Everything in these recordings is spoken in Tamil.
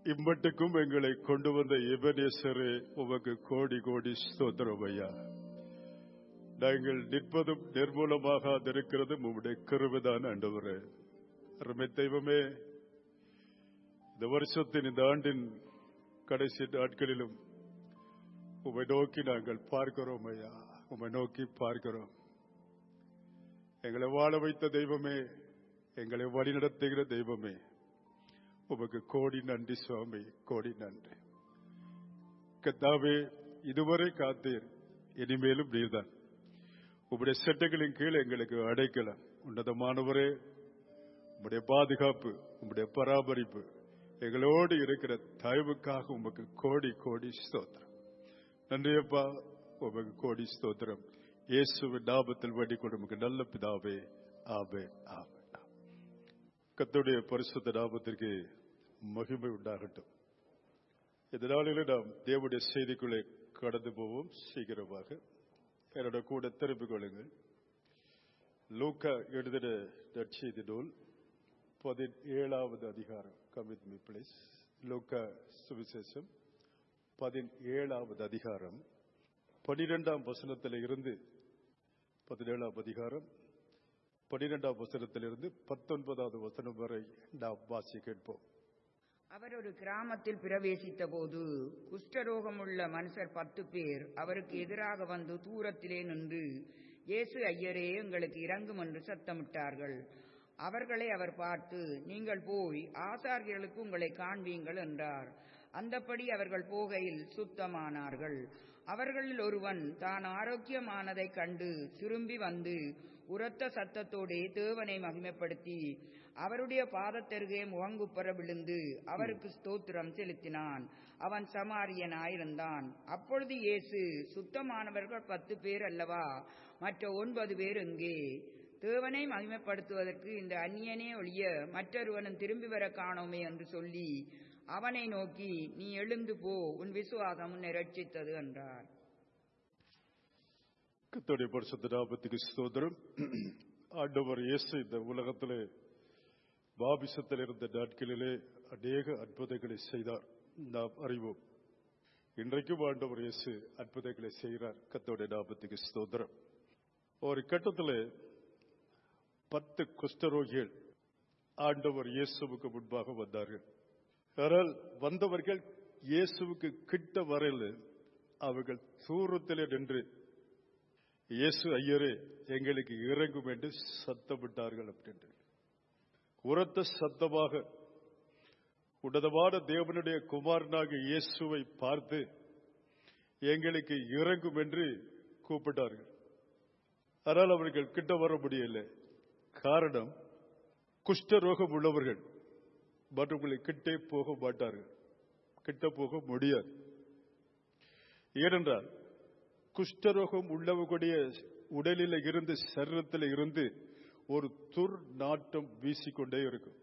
இம்மட்டுக்கும் எங்களை கொண்டு வந்த எபனேசரே உமக்கு கோடி கோடி ஸ்தோத்திரம் ஐயா நாங்கள் நிற்பதும் நிர்மூலமாக இருக்கிறது உம்முடைய கருவுதான் ஆண்டவரே அருமை தெய்வமே இந்த வருஷத்தின் இந்த ஆண்டின் கடைசி நாட்களிலும் உம்மை நோக்கி நாங்கள் பார்க்கிறோம் ஐயா உம்மை நோக்கி பார்க்கிறோம் எங்களை வாழ வைத்த தெய்வமே எங்களை வழிநடத்துகிற தெய்வமே உமக்கு கோடி நன்றி சுவாமி கோடி நன்றி கத்தாவே இதுவரை காத்தீர் இனிமேலும் நீர்தான் உம்முடைய செட்டைகளின் கீழ் எங்களுக்கு அடைக்கலாம் உன்னதமானவரே உம்முடைய பாதுகாப்பு உம்முடைய பராமரிப்பு எங்களோடு இருக்கிற தயவுக்காக உமக்கு கோடி கோடி ஸ்தோத்திரம் நன்றியப்பா உமக்கு கோடி ஸ்தோத்திரம் இயேசுவின் நாமத்தில் வேண்டிக் கொண்டு நல்ல பிதாவே ஆவே ஆவே கத்துடைய பரிசுத்த நாமத்திற்கு மகிமை உண்டாகட்டும் இந்த நாளில் நாம் தேவனுடைய செய்திக்குள்ளே கடந்து போவோம் சீக்கிரமாக என்னோட கூட திரும்பிக் கொள்ளுங்கள் லூக்கா எழுதின நற்செய்தி நூல் பதினேழாவது அதிகாரம் கமிட் மீ பிளேஸ் லூக்கா சுவிசேஷம் பதினேழாவது அதிகாரம் பனிரெண்டாம் வசனத்தில் இருந்து பதினேழாம் அதிகாரம் பனிரெண்டாம் வசனத்திலிருந்து பத்தொன்பதாவது வசனம் வரை நாம் வாசி கேட்போம் அவர் ஒரு கிராமத்தில் பிரவேசித்த போது குஷ்டரோகமுள்ள மனுஷர் பத்து பேர் அவருக்கு எதிராக வந்து தூரத்திலே நின்று இயேசு ஐயரே எங்களுக்கு இறங்கும் என்று சத்தமிட்டார்கள் அவர்களை அவர் பார்த்து நீங்கள் போய் ஆசாரியர்களுக்கு உங்களை காண்பீங்கள் என்றார் அந்தப்படி அவர்கள் போகையில் சுத்தமானார்கள் அவர்களில் ஒருவன் தான் ஆரோக்கியமானதைக் கண்டு திரும்பி வந்து உரத்த சத்தத்தோடே தேவனை மகிமைப்படுத்தி அவருடைய பாதத்தருகே முகங்குப்பர விழுந்து அவருக்கு ஸ்தோத்திரம் செலுத்தினான் அவன் சமாரியனாயிருந்தான் அப்பொழுது இயேசு சுத்தமானவர்கள் பத்து பேர் அல்லவா மற்ற ஒன்பது பேர் எங்கே தேவனை மகிமைப்படுத்துவதற்கு இந்த அந்நியனே ஒழிய மற்றொருவனும் திரும்பி வர காணோமே என்று சொல்லி அவனை நோக்கி நீ எழுந்து போ உன் விசுவாசம் உன்னை ரட்சித்தது என்றார் கத்தோடைய பரிசுத்த நாமத்துக்கு ஸ்தோத்திரம் ஆண்டவர் இயேசு இந்த உலகத்திலே பாபிசத்தில் இருந்த நாட்களிலே அநேக அற்புதங்களை செய்தார் நாம் அறிவோம் இன்றைக்கும் ஆண்டவர் இயேசு அற்புதங்களை செய்கிறார் கத்தோடைய நாமத்துக்கு ஸ்தோத்திரம் ஒரு கட்டத்தில் பத்து குஷ்டரோகிகள் ஆண்டவர் இயேசுவுக்கு முன்பாக வந்தார்கள் ஆனால் வந்தவர்கள் இயேசுவுக்கு கிட்ட வரையில் அவர்கள் தூரத்திலே நின்று இயேசு ஐயரே எங்களுக்கு இறங்கும் என்று சத்தமிட்டார்கள் அப்படின்ட்டு உரத்த சத்தமாக உன்னதமான தேவனுடைய குமாரனாக இயேசுவை பார்த்து எங்களுக்கு இறங்கும் என்று கூப்பிட்டார்கள் ஆனால் அவர்கள் கிட்ட வர முடியல காரணம் குஷ்டரோகம் உள்ளவர்கள் மற்றவர்களை கிட்டே போக மாட்டார்கள் கிட்ட போக முடியாது ஏனென்றால் குஷ்டரோகம் உள்ளவர்களுடைய உடலில் இருந்து சரீரத்தில் இருந்து ஒரு துர் நாட்டம் வீசிக்கொண்டே இருக்கும்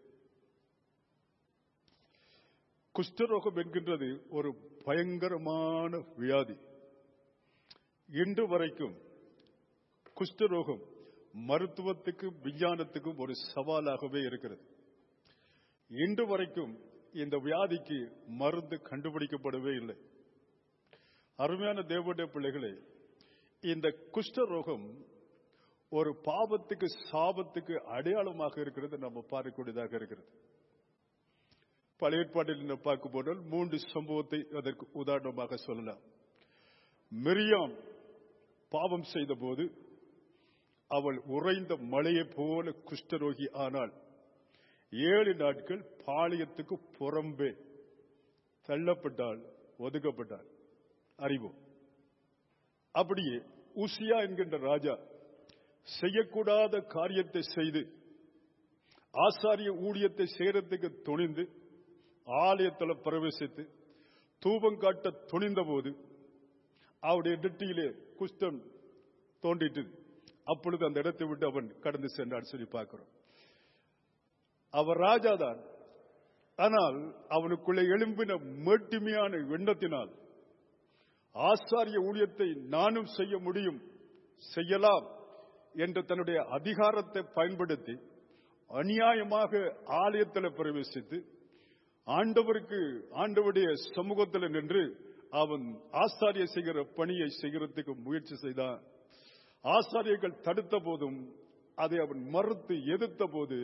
குஷ்டரோகம் என்கின்றது ஒரு பயங்கரமான வியாதி இன்று வரைக்கும் குஷ்டரோகம் மருத்துவத்துக்கும் விஞ்ஞானத்துக்கும் ஒரு சவாலாகவே இருக்கிறது இன்று வரைக்கும் இந்த வியாதிக்கு மருந்து கண்டுபிடிக்கப்படவே இல்லை அருமையான தேவனுடைய பிள்ளைகளே இந்த குஷ்டரோகம் ஒரு பாவத்துக்கு சாபத்துக்கு அடையாளமாக இருக்கிறது நம்ம பார்க்கக்கூடியதாக இருக்கிறது பழைய ஏற்பாட்டில் பார்க்க போனால் மூன்று சம்பவத்தை அதற்கு உதாரணமாக சொல்லலாம் மிரியாம் பாவம் செய்த போது அவள் உறைந்த மலையை போல குஷ்டரோகி ஆனாள் ஏழு நாட்கள் பாளையத்துக்கு புறம்பே தள்ளப்பட்டாள் ஒதுக்கப்பட்டாள் அறிவோம் அப்படியே உசியா என்கின்ற ராஜா செய்யக்கூடாத காரியத்தை செய்து ஆசாரிய ஊழியத்தை செய்யறதுக்கு துணிந்து ஆலயத்தில் பிரவேசித்து தூபம் காட்ட துணிந்த போது அவருடைய நெட்டியிலே குஷ்டம் தோண்டிட்டு அப்பொழுது அந்த இடத்தை விட்டு அவன் கடந்து சென்றான் சொல்லி பார்க்கிறோம் அவர் ராஜாதான் ஆனால் அவனுக்குள்ளே எழும்பின மேட்டுமையான எண்ணத்தினால் ஆசாரிய ஊழியத்தை நானும் செய்ய முடியும் செய்யலாம் என்ற தன்னுடைய அதிகாரத்தை பயன்படுத்தி அநியாயமாக ஆலயத்தில் பிரவேசித்து ஆண்டவருக்கு ஆண்டவருடைய சமூகத்தில் நின்று அவன் ஆசாரிய செய்கிற பணியை செய்கிறதுக்கு முயற்சி செய்தான் ஆசாரியர்கள் தடுத்த போதும் அதை அவன் மறுத்து எதிர்த்த போது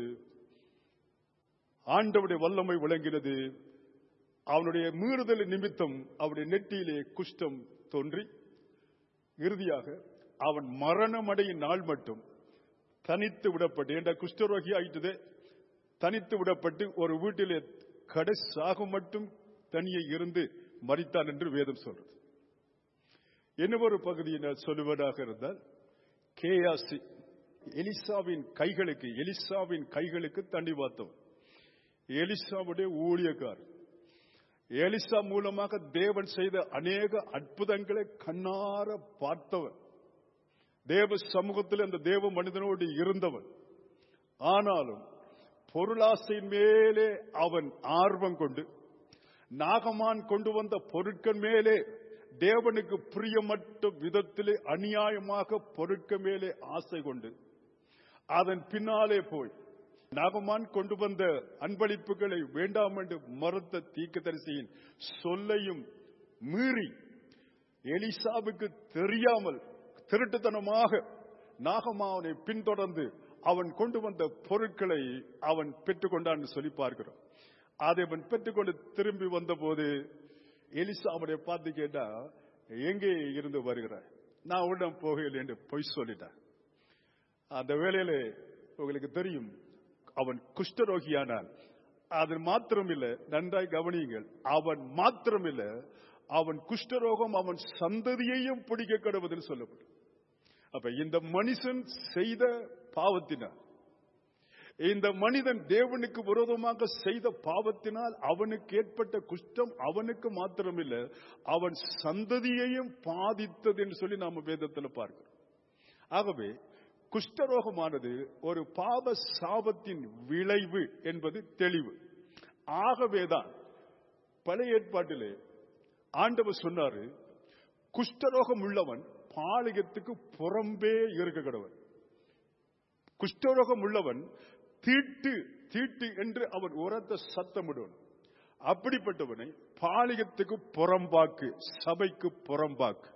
ஆண்டவருடைய வல்லமை விளங்கினது அவனுடைய மீறுதல் நிமித்தம் அவருடைய நெற்றியிலே குஷ்டம் தோன்றி இறுதியாக அவன் மரணமடையும் நாள் மட்டும் தனித்து விடப்பட்டு என்ற குஷ்டரோகி ஆயிட்டது தனித்து விடப்பட்டு ஒரு வீட்டிலே கடைசாக மட்டும் தனியே இருந்து மறித்தான் என்று வேதம் சொல்றது இன்னும் ஒரு பகுதியினர் சொல்லுவதாக இருந்தால் கேயாசி எலிசாவின் கைகளுக்கு எலிசாவின் கைகளுக்கு தண்ணி பார்த்தவன் எலிசாவுடைய ஊழியக்கார் எலிசா மூலமாக தேவன் செய்த அநேக அற்புதங்களை கண்ணார பார்த்தவன் தேவ சமூகத்தில் அந்த தேவ மனிதனோடு இருந்தவன் ஆனாலும் பொருளாசையின் மேலே அவன் ஆர்வம் கொண்டு நாகமான் கொண்டு வந்த பொருட்கள் மேலே தேவனுக்கு பிரியமற்ற விதத்திலே அநியாயமாக பொருட்கள் மேலே ஆசை கொண்டு அதன் பின்னாலே போய் நாகமான் கொண்டு வந்த அன்பளிப்புகளை வேண்டாம் என்று மறுத்த தீக்கதரிசியின் சொல்லையும் மீறி எலிசாவுக்கு தெரியாமல் திருட்டுத்தனமாக நாகமாவனை பின்தொடர்ந்து அவன் கொண்டு வந்த பொருட்களை அவன் பெற்றுக்கொண்டான் சொல்லி பார்க்கிறோம் அதை அவன் பெற்றுக்கொண்டு திரும்பி வந்தபோது எலிசாவுடைய பார்த்து கேட்டா எங்கே இருந்து வருகிறாய் நான் உடன் போகல என்று பொய் சொல்லிட்டான் அந்த வேளையில உங்களுக்கு தெரியும் அவன் குஷ்டரோகியானான் அது மாத்திரமில்ல நன்றாய் கவனியுங்கள் அவன் மாத்திரமில்ல அவன் குஷ்டரோகம் அவன் சந்ததியையும் பிடிக்க கடவுதில் சொல்லப்படும் அப்ப இந்த மனுஷன் செய்த பாவத்தினால் இந்த மனிதன் தேவனுக்கு விரோதமாக செய்த பாவத்தினால் அவனுக்கு ஏற்பட்ட குஷ்டம் அவனுக்கு மாத்திரமில்ல அவன் சந்ததியையும் பாதித்தது என்று சொல்லி நாம வேதத்தில் பார்க்கிறோம் ஆகவே குஷ்டரோகமானது ஒரு பாவ சாபத்தின் விளைவு என்பது தெளிவு ஆகவேதான் பழைய ஏற்பாட்டிலே ஆண்டவர் சொன்னாரு குஷ்டரோகம் உள்ளவன் பாளையத்துக்கு புறம்பே இருக்க கடவன் குஷ்டரோகம் உள்ளவன் தீட்டு தீட்டு என்று அவன் உரத்த சத்தமிடுவன் அப்படிப்பட்டவனை பாளையத்துக்கு புறம்பாக்கு சபைக்கு புறம்பாக்கு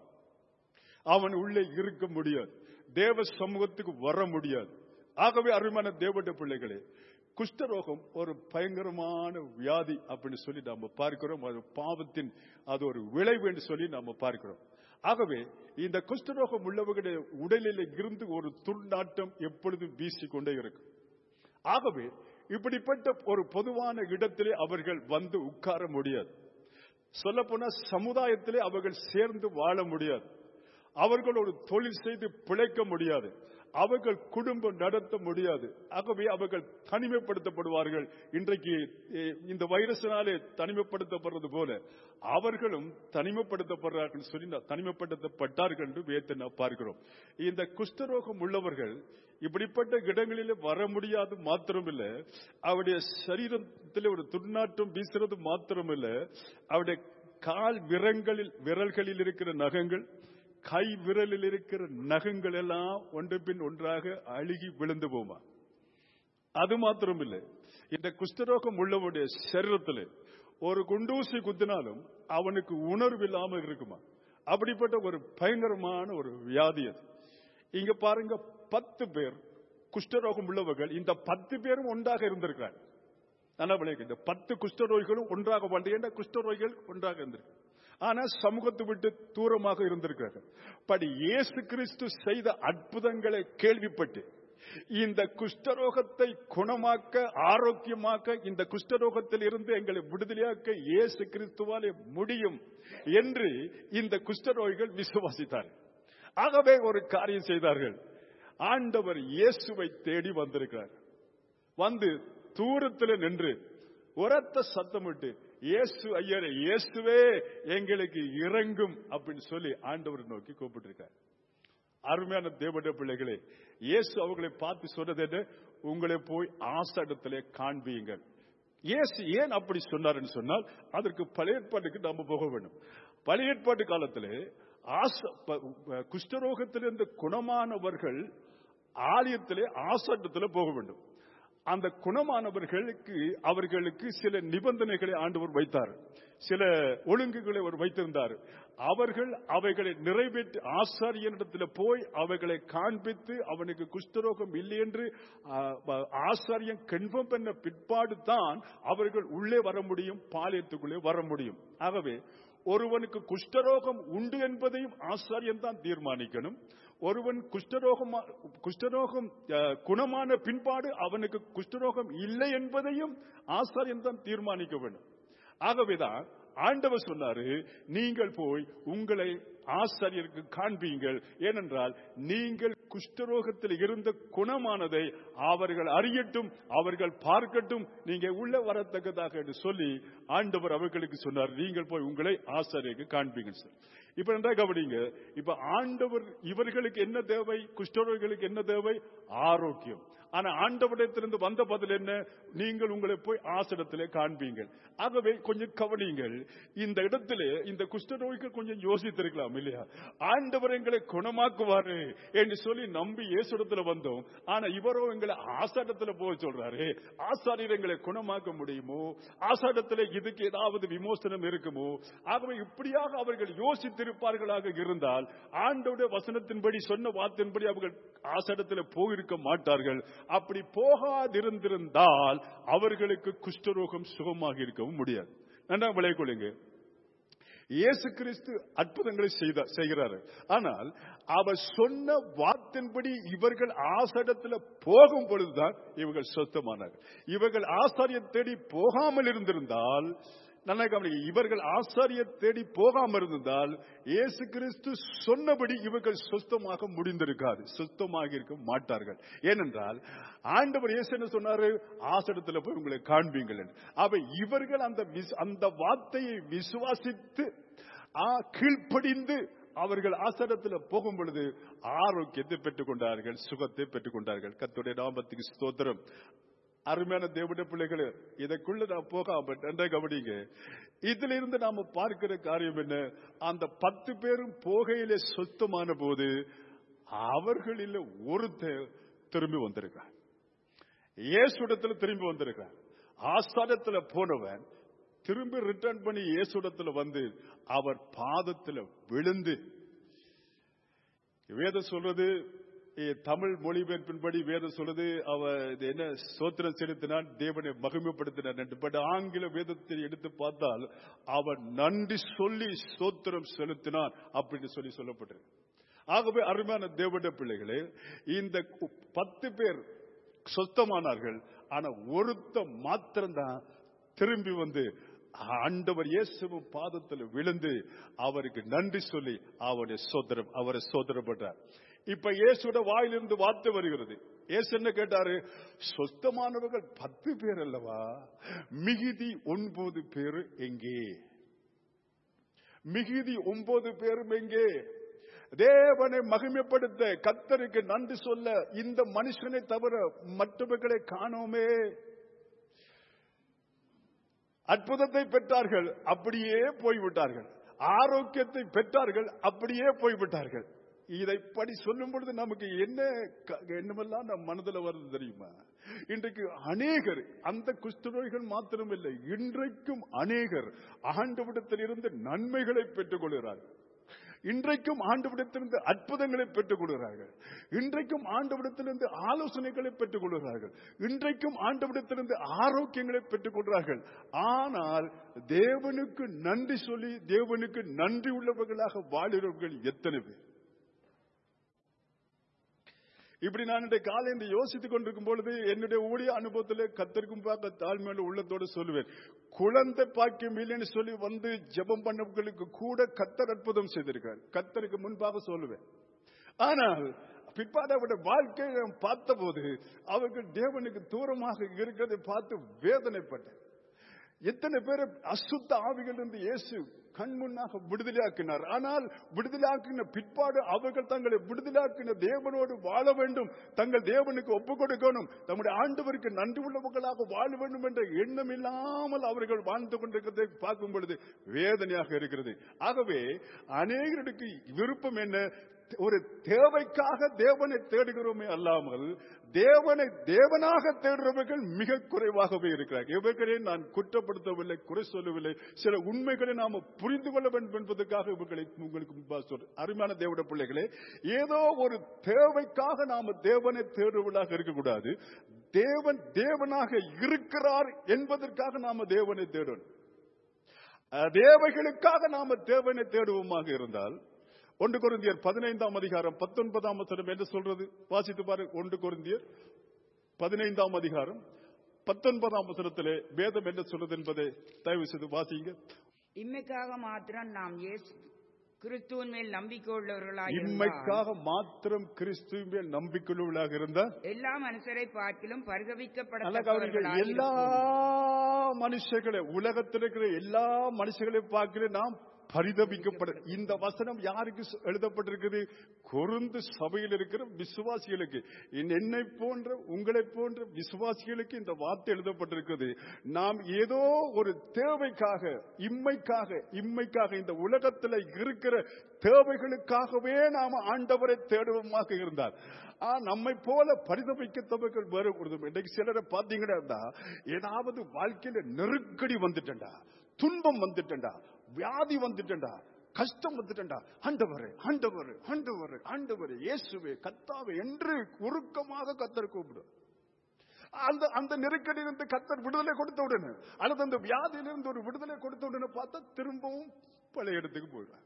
அவன் உள்ளே இருக்க முடியாது தேவ சமூகத்துக்கு வர முடியாது ஆகவே அருமையான தேவட்ட பிள்ளைகளே குஷ்டரோகம் ஒரு பயங்கரமான வியாதி அப்படின்னு சொல்லி நாம பார்க்கிறோம் அது பாவத்தின் அது ஒரு விளைவு என்று சொல்லி நாம பார்க்கிறோம் ஆகவே இந்த குஷ்டரோகம் உள்ளவர்களுடைய உடலில் இருந்து ஒரு துர்நாட்டம் எப்பொழுதும் வீசிக்கொண்டே இருக்கும் ஆகவே இப்படிப்பட்ட ஒரு பொதுவான இடத்திலே அவர்கள் வந்து உட்கார முடியாது சொல்லப்போனா சமுதாயத்திலே அவர்கள் சேர்ந்து வாழ முடியாது அவர்கள் ஒரு தொழில் செய்து பிழைக்க முடியாது அவர்கள் குடும்பம் நடத்த முடியாது ஆகவே அவர்கள் தனிமைப்படுத்தப்படுவார்கள் இன்றைக்கு எ, இந்த வைரஸினாலே தனிமைப்படுத்தப்படுறது போல அவர்களும் தனிமைப்படுத்தப்படுறார்கள் சொல்லி நான் தனிமைப்படுத்தப்பட்டார்கள் என்று வேத்தை நான் பார்க்கிறோம் இந்த குஷ்டரோகம் உள்ளவர்கள் இப்படிப்பட்ட இடங்களிலே வர முடியாது மாத்திரமில்ல அவருடைய சரீரத்தில் ஒரு துர்நாற்றம் வீசுறது மாத்திரமில்ல அவருடைய கால் விரங்களில் விரல்களில் இருக்கிற நகங்கள் கை விரலில் இருக்கிற நகங்கள் எல்லாம் ஒன்று பின் ஒன்றாக அழுகி விழுந்து போமா அது மாத்திரம் இல்லை இந்த குஷ்டரோகம் உள்ளவனுடைய சரீரத்தில் ஒரு குண்டூசி குத்தினாலும் அவனுக்கு உணர்வு இல்லாமல் இருக்குமா அப்படிப்பட்ட ஒரு பயங்கரமான ஒரு வியாதி அது இங்க பாருங்க பத்து பேர் குஷ்டரோகம் உள்ளவர்கள் இந்த பத்து பேரும் ஒன்றாக இருந்திருக்கிறார் நல்லா விளையாடு இந்த பத்து குஷ்டரோகிகளும் ஒன்றாக வாழ்ந்த குஷ்டரோகிகள் ஒன்றாக இருந்திருக்கு ஆனா சமூகத்தை விட்டு தூரமாக இருந்திருக்கிறார்கள் பட் இயேசு கிறிஸ்து செய்த அற்புதங்களை கேள்விப்பட்டு இந்த குஷ்டரோகத்தை குணமாக்க ஆரோக்கியமாக்க இந்த குஷ்டரோகத்தில் இருந்து எங்களை விடுதலையாக்க இயேசு கிறிஸ்துவாலே முடியும் என்று இந்த குஷ்டரோகிகள் விசுவாசித்தார்கள் ஆகவே ஒரு காரியம் செய்தார்கள் ஆண்டவர் இயேசுவை தேடி வந்திருக்கிறார் வந்து தூரத்தில் நின்று உரத்த சத்தமிட்டு இயேசு ஐயரே இயேசுவே எங்களுக்கு இறங்கும் அப்படின்னு சொல்லி ஆண்டவர் நோக்கி கூப்பிட்டிருக்கார் அருமையான தேவட பிள்ளைகளே இயேசு அவர்களை பார்த்து சொன்னது என்ன உங்களை போய் ஆசடத்திலே காண்பியுங்கள் இயேசு ஏன் அப்படி சொன்னார்னு சொன்னால் அதற்கு பழைய ஏற்பாட்டுக்கு நாம போக வேண்டும் பழைய ஏற்பாட்டு காலத்திலே ஆச ப- ப- குஷ்டரோகத்திலிருந்து குணமானவர்கள் ஆலயத்திலே ஆசட்டத்திலே போக வேண்டும் அந்த குணமானவர்களுக்கு அவர்களுக்கு சில நிபந்தனைகளை ஆண்டவர் வைத்தார் சில ஒழுங்குகளை அவர் வைத்திருந்தார் அவர்கள் அவைகளை நிறைவேற்றி ஆசாரியனிடத்தில் போய் அவைகளை காண்பித்து அவனுக்கு குஷ்டரோகம் இல்லை என்று ஆ, ஆ, ஆசாரியன் கன்ஃபார்ம் பண்ண பிற்பாடு தான் அவர்கள் உள்ளே வர முடியும் பாளையத்துக்குள்ளே வர முடியும் ஆகவே ஒருவனுக்கு குஷ்டரோகம் உண்டு என்பதையும் ஆசாரியன் தான் தீர்மானிக்கணும் ஒருவன் குஷ்டரோகம் குஷ்டரோகம் அஹ், குணமான பின்பாடு அவனுக்கு குஷ்டரோகம் இல்லை என்பதையும் ஆசாரியன் தான் தீர்மானிக்க வேண்டும் ஆகவேதான் ஆண்டவர் சொன்னாரு நீங்கள் போய் உங்களை ஆசாரியருக்கு காண்பீங்கள் ஏனென்றால் நீங்கள் குஷ்டரோகத்தில் இருந்த குணமானதை அவர்கள் அறியட்டும் அவர்கள் பார்க்கட்டும் நீங்க உள்ள வரத்தக்கதாக என்று சொல்லி ஆண்டவர் அவர்களுக்கு சொன்னார் நீங்கள் போய் உங்களை ஆசாரியருக்கு காண்பீங்க சார் இப்ப நன்றா கவனிங்க இப்ப ஆண்டவர் இவர்களுக்கு என்ன தேவை குஷ்டரோகிகளுக்கு என்ன தேவை ஆரோக்கியம் ஆனா ஆண்டவரிடத்திலிருந்து வந்த பதில் என்ன நீங்கள் உங்களை போய் ஆசிடத்திலே காண்பீங்கள் ஆகவே கொஞ்சம் கவனிங்கள் இந்த இடத்திலே இந்த குஷ்டரோகிகள் கொஞ்சம் யோசித்திருக்கலாம் இல்லையா ஆண்டவர் எங்களை குணமாக்குவாரு என்று சொல்லி நம்பி இயேசுடத்துல வந்தோம் ஆனா இவரோ எங்களை ஆசாடத்துல போக சொல்றாரு ஆசாரியர் எங்களை குணமாக்க முடியுமோ ஆசாடத்துல இதுக்கு ஏதாவது விமோசனம் இருக்குமோ ஆகவே இப்படியாக அவர்கள் யோசித்திருப்பார்களாக இருந்தால் ஆண்டோட வசனத்தின்படி சொன்ன வார்த்தையின்படி அவர்கள் ஆசாடத்தில் போயிருக்க மாட்டார்கள் அப்படி போகாதிருந்திருந்தால் அவர்களுக்கு குஷ்டரோகம் சுகமாக இருக்கவும் முடியாது நன்றா விளை கொள்ளுங்க இயேசு கிறிஸ்து அற்புதங்களை செய்த செய்கிறாரு ஆனால் அவர் சொன்ன வார்த்தையின்படி இவர்கள் ஆசாரத்தில் போகும் பொழுதுதான் இவர்கள் சொத்தமானார்கள் இவர்கள் ஆசாரியம் தேடி போகாமல் இருந்திருந்தால் நல்லா கவனிங்க இவர்கள் ஆசாரிய தேடி போகாமல் இருந்திருந்தால் இயேசு கிறிஸ்து சொன்னபடி இவர்கள் சுத்தமாக முடிந்திருக்காது சுத்தமாக இருக்க மாட்டார்கள் ஏனென்றால் ஆண்டவர் இயேசு என்ன சொன்னாரு ஆசடத்துல போய் உங்களை காண்பீங்கள் என்று. அப்ப இவர்கள் அந்த விஸ்- அந்த வார்த்தையை விசுவாசித்து ஆ, கீழ்ப்படிந்து அவர்கள் ஆசனத்தில் போகும் பொழுது ஆரோக்கியத்தை பெற்றுக் கொண்டார்கள் சுகத்தை பெற்றுக் கொண்டார்கள் கத்துடைய நாமத்துக்கு ஸ்தோத்திரம் அருமையான தேவனுடைய பிள்ளைகளே இதற்குள்ள நான் போகாம நன்றா கவனிங்க இதுல இருந்து நாம பார்க்கிற காரியம் என்ன அந்த பத்து பேரும் போகையிலே சொத்தமான போது அவர்களில் ஒருத்தர் திரும்பி வந்திருக்கான் இயேசுடத்துல திரும்பி வந்திருக்கான் ஆஸ்தானத்துல போனவன் திரும்பி ரிட்டர்ன் பண்ணி இயேசுடத்துல வந்து அவர் பாதத்துல விழுந்து வேதம் சொல்றது ஏ, தமிழ் மொழிபெயர்ப்பின்படி வேதம் சொல்றது அவ இது என்ன சோத்திரம் செலுத்தினான் தேவனை மகிமைப்படுத்தினான் என்று பட் ஆங்கில வேதத்தை எடுத்து பார்த்தால் அவன் நன்றி சொல்லி சோத்திரம் செலுத்தினான் அப்படின்னு சொல்லி சொல்லப்பட்டிருக்கு ஆகவே அருமையான தேவனுடைய பிள்ளைகளே இந்த கு- பத்து பேர் சொத்தமானார்கள் ஆனா ஒருத்த மாத்திரம்தான் திரும்பி வந்து ஆண்டவர் இயேசுவின் பாதத்தில் விழுந்து அவருக்கு நன்றி சொல்லி அவருடைய சோதரம் அவரை சோதரப்பட்டார் இப்ப இயேசுட வாயிலிருந்து வார்த்தை வருகிறது இயேசு என்ன கேட்டாரு சொத்தமானவர்கள் பத்து பேர் அல்லவா மிகுதி ஒன்பது பேர் எங்கே மிகுதி ஒன்பது பேரும் எங்கே தேவனை மகிமைப்படுத்த கத்தருக்கு நன்றி சொல்ல இந்த மனுஷனை தவிர மற்றவர்களை காணோமே அற்புதத்தை பெற்றார்கள் அப்படியே போய்விட்டார்கள் ஆரோக்கியத்தை பெற்றார்கள் அப்படியே போய்விட்டார்கள் இதை படி சொல்லும் பொழுது நமக்கு என்ன க- என்னமெல்லாம் நம் மனதில் வருது தெரியுமா இன்றைக்கு அநேகர் அந்த குஷ்டநோய்கள் மாத்திரமில்லை இன்றைக்கும் அநேகர் ஆண்டவிடத்தில் இருந்து நன்மைகளை பெற்றுக் கொள்கிறார்கள் இன்றைக்கும் ஆண்டவிடத்திலிருந்து அற்புதங்களை பெற்றுக் கொள்கிறார்கள் இன்றைக்கும் ஆண்டவிடத்திலிருந்து ஆலோசனைகளை பெற்றுக் கொள்கிறார்கள் இன்றைக்கும் ஆண்டவிடத்திலிருந்து ஆரோக்கியங்களை பெற்றுக் கொள்கிறார்கள் ஆனால் தேவனுக்கு நன்றி சொல்லி தேவனுக்கு நன்றி உள்ளவர்களாக வாழ்கிறவர்கள் எத்தனை பேர் இப்படி நான் இன்றைய காலை இந்த யோசித்துக் கொண்டிருக்கும் பொழுது என்னுடைய ஊழிய அனுபவத்தில் கத்தருக்கும் பார்க்க தாழ்மையான உள்ளத்தோடு சொல்லுவேன் குழந்தை பாக்கியம் இல்லைன்னு சொல்லி வந்து ஜெபம் பண்ணவர்களுக்கு கூட கத்தர் அற்புதம் செய்திருக்கார் கத்தருக்கு முன்பாக சொல்லுவேன் ஆனால் பிற்பாடு அவருடைய வாழ்க்கையை நான் பார்த்தபோது அவர்கள் தேவனுக்கு தூரமாக இருக்கிறதை பார்த்து வேதனைப்பட்டேன் எத்தனை பேர் அசுத்த ஆவிகள் இருந்து இயேசு கண் முன்னாக விடுதலையாக்கினார் ஆனால் விடுதலையாக்கின பிற்பாடு அவர்கள் தங்களை விடுதலையாக்கின தேவனோடு வாழ வேண்டும் தங்கள் தேவனுக்கு ஒப்புக் கொடுக்கணும் தம்முடைய ஆண்டவருக்கு நன்றி உள்ளவர்களாக வாழ வேண்டும் என்ற எண்ணம் இல்லாமல் அவர்கள் வாழ்ந்து கொண்டிருக்கிறதை பார்க்கும் பொழுது வேதனையாக இருக்கிறது ஆகவே அநேகருக்கு விருப்பம் என்ன ஒரு தேவைக்காக தேவனை தேடுகிறோமே அல்லாமல் தேவனை தேவனாக தேடுறவர்கள் மிக குறைவாகவே இருக்கிறார்கள் இவர்களை நான் குற்றப்படுத்தவில்லை குறை சொல்லவில்லை சில உண்மைகளை நாம புரிந்து கொள்ள வேண்டும் என்பதற்காக இவர்களை உங்களுக்கு முன்பாக சொல்றேன் அருமையான தேவட பிள்ளைகளே ஏதோ ஒரு தேவைக்காக நாம தேவனை தேடுவதாக இருக்கக்கூடாது தேவன் தேவனாக இருக்கிறார் என்பதற்காக நாம தேவனை தேடணும் அஹ், தேவைகளுக்காக நாம தேவனை தேடுவோமாக இருந்தால் ஒன்று கொரிந்தியர் பதினைந்தாம் அதிகாரம் பத்தொன்பதாம் வசனம் என்ன சொல்றது வாசித்து பாரு ஒன்று கொரிந்தியர் பதினைந்தாம் அதிகாரம் பத்தொன்பதாம் வசனத்திலே வேதம் என்ன சொல்றது என்பதை தயவு செய்து வாசிங்க இம்மைக்காக மாத்திரம் நாம் இயேசு கிறிஸ்துவின் மேல் நம்பிக்கை உள்ளவர்களாய் இருந்தால் இம்மைக்காக மாத்திரம் கிறிஸ்துவ மேல் நம்பிக்கையுள்ளவர்களாக இருந்தால் எல்லா மனுஷரை பார்க்கிலும் நல்லா கவனிங்க பரிகவிக்கப்படத்தக்கவர்களாய் எல்லா இருப்போம். மனுஷர்களை உலகத்தில் இருக்கிற எல்லா மனுஷர்களையும் பார்க்கிற நாம் பரிதபிக்கப்பட இந்த வசனம் யாருக்கு சொ- எழுதப்பட்டிருக்குது கொருந்து சபையில் இருக்கிற விசுவாசிகளுக்கு என்- என்னை போன்ற உங்களை போன்ற விசுவாசிகளுக்கு இந்த வார்த்தை எழுதப்பட்டிருக்கிறது நாம் ஏதோ ஒரு தேவைக்காக இம்மைக்காக இம்மைக்காக இந்த உலகத்தில் இருக்கிற தேவைகளுக்காகவே நாம ஆண்டவரை தேடுவோமாக இருந்தார் ஆ, நம்மை போல பரிதபிக்கத்தவர்கள் வேறு ஒரு இன்னைக்கு சிலரை பார்த்தீங்கன்னா ஏதாவது வாழ்க்கையில நெருக்கடி வந்துட்டா துன்பம் வந்துட்டா வியாதி வந்துட்டா கஷ்டம் வந்துட்டா ஆண்டவரே ஆண்டவரே ஆண்டவரே ஆண்டவரே இயேசுவே கத்தாவே என்று உருக்கமாக கத்தர் கூப்பிடும் அந்த அந்த நெருக்கடியிலிருந்து கத்தர் விடுதலை கொடுத்த உடனே அல்லது அந்த வியாதியிலிருந்து ஒரு விடுதலை கொடுத்த உடனே பார்த்தா திரும்பவும் பழைய இடத்துக்கு போயிடுவார்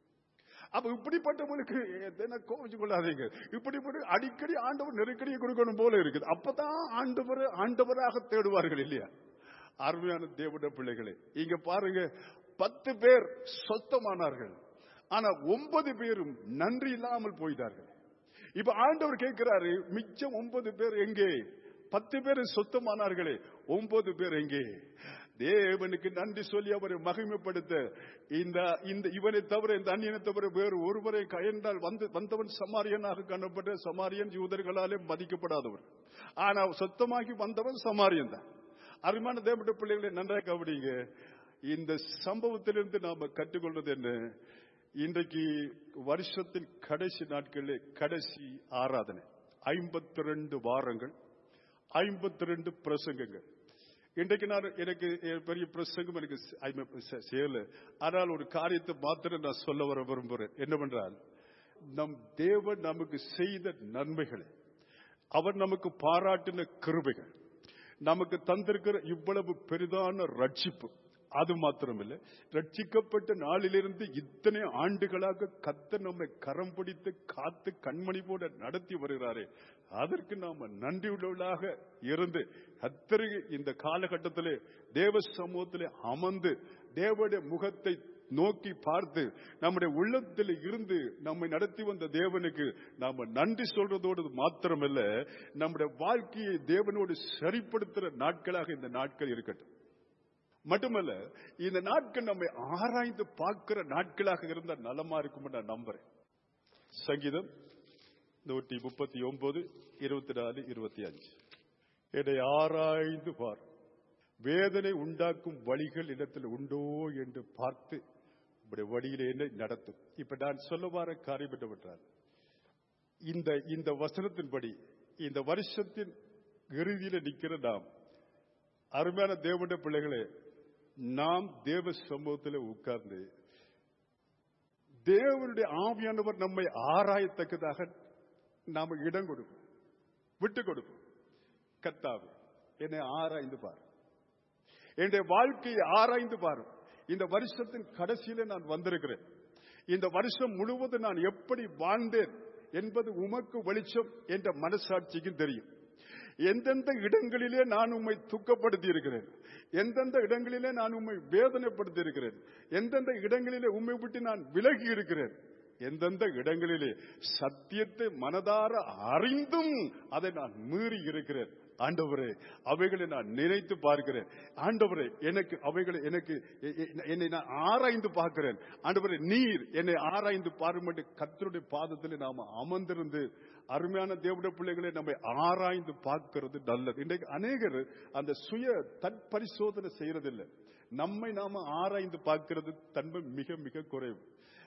அப்ப இப்படிப்பட்டவங்களுக்கு என்ன கோவிச்சு கொள்ளாதீங்க இப்படிப்பட்ட அடிக்கடி ஆண்டவர் நெருக்கடியை கொடுக்கணும் போல இருக்குது அப்பதான் ஆண்டவர் ஆண்டவராக தேடுவார்கள் இல்லையா அருமையான தேவட பிள்ளைகளே இங்க பாருங்க பத்து பேர் சொத்தமானார்கள் ஆனா ஒன்பது பேரும் நன்றி இல்லாமல் போயிட்டார்கள் இப்ப ஆண்டவர் கேட்கிறாரு மிச்சம் ஒன்பது பேர் எங்கே பத்து பேர் சொத்தமானார்களே ஒன்பது பேர் எங்கே தேவனுக்கு நன்றி சொல்லி அவரை மகிமைப்படுத்த இந்த இந்த இவனை தவிர இந்த அந்நியனை தவிர வேறு ஒருவரை கயந்தால் வந்து வந்தவன் சமாரியனாக காணப்பட்ட சமாரியன் யூதர்களாலே மதிக்கப்படாதவர் ஆனா சொத்தமாகி வந்தவன் சமாரியன் தான் அருமையான தேவனுடைய பிள்ளைகளை நன்றாக கவனிங்க இந்த சம்பவத்திலிருந்து நாம கற்றுக்கொள்வது என்ன இன்றைக்கு வருஷத்தின் கடைசி நாட்களிலே கடைசி ஆராதனை ஐம்பத்தி ரெண்டு வாரங்கள் ஐம்பத்தி ரெண்டு பிரசங்கங்கள் இன்றைக்கு நான் எனக்கு எ- பெரிய பிரசங்கம் எனக்கு செ- ஐம- செ- செய்யல ஆனால் ஒரு காரியத்தை மாத்திரம் நான் சொல்ல வர விரும்புகிறேன் என்னவென்றால் நம் தேவன் நமக்கு செய்த நன்மைகளை அவர் நமக்கு பாராட்டின கிருபைகள் நமக்கு தந்திருக்கிற இவ்வளவு பெரிதான ரட்சிப்பு அது மாத்திரமில்லை ரட்சிக்கப்பட்ட நாளிலிருந்து இத்தனை ஆண்டுகளாக கத்த நம்மை கரம் பிடித்து காத்து கண்மணி போட நடத்தி வருகிறாரே அதற்கு நாம நன்றியுள்ளவர்களாக இருந்து கத்தருக்கு இந்த காலகட்டத்திலே தேவ சமூகத்திலே அமர்ந்து தேவனுடைய முகத்தை நோக்கி பார்த்து நம்முடைய உள்ளத்தில் இருந்து நம்மை நடத்தி வந்த தேவனுக்கு நாம நன்றி சொல்றதோடு மாத்திரமல்ல நம்முடைய வாழ்க்கையை தேவனோடு சரிப்படுத்துற நாட்களாக இந்த நாட்கள் இருக்கட்டும் மட்டுமல்ல இந்த நாட்கள் நம்மை ஆராய்ந்து பார்க்கிற நாட்களாக இருந்தால் நலமா இருக்கும் நான் நம்புறேன் சங்கீதம் நூற்றி முப்பத்தி ஒன்பது இருபத்தி நாலு இருபத்தி அஞ்சு என்னை ஆராய்ந்து பார் வேதனை உண்டாக்கும் வழிகள் இடத்தில் உண்டோ என்று பார்த்து உங்களுடைய வழியிலே என்ன நடத்தும் இப்ப நான் சொல்ல வர காரியம் என்னவென்றால் இந்த இந்த வசனத்தின்படி இந்த வருஷத்தின் இறுதியில நிக்கிற நாம் அருமையான தேவனுடைய பிள்ளைகளே நாம் தேவ சமூகத்தில் உட்கார்ந்து தேவனுடைய ஆவியானவர் நம்மை ஆராயத்தக்கதாக நாம இடம் கொடுப்போம் விட்டு கொடுப்போம் கர்த்தாவே என்னை ஆராய்ந்து பார் என்னுடைய வாழ்க்கையை ஆராய்ந்து பார் இந்த வருஷத்தின் கடைசியில நான் வந்திருக்கிறேன் இந்த வருஷம் முழுவதும் நான் எப்படி வாழ்ந்தேன் என்பது உமக்கு வெளிச்சம் என்ற மனசாட்சிக்கும் தெரியும் எந்தெந்த இடங்களிலே நான் உம்மை துக்கப்படுத்தி இருக்கிறேன் எந்தெந்த இடங்களிலே நான் உம்மை வேதனைப்படுத்தி இருக்கிறேன் எந்தெந்த இடங்களிலே உம்மை விட்டு நான் விலகி இருக்கிறேன் எந்தெந்த இடங்களிலே சத்தியத்தை மனதார அறிந்தும் அதை நான் மீறி இருக்கிறேன் ஆண்டவரே அவைகளை நான் நினைத்து பார்க்கிறேன் ஆண்டவரே எனக்கு அவைகளை எனக்கு எ- எ- என்னை நான் ஆராய்ந்து பார்க்கிறேன் ஆண்டவரே நீர் என்னை ஆராய்ந்து பாரும்படி கர்த்தருடைய பாதத்தில் நாம அமர்ந்திருந்து அருமையான தேவடைய பிள்ளைகளை நம்மை ஆராய்ந்து பார்க்கிறது நல்லது இன்றைக்கு அநேகர் அந்த சுய தற்பரிசோதனை செய்யறதில்லை நம்மை நாம ஆராய்ந்து பார்க்கிறது தன்மை மிக மிக குறைவு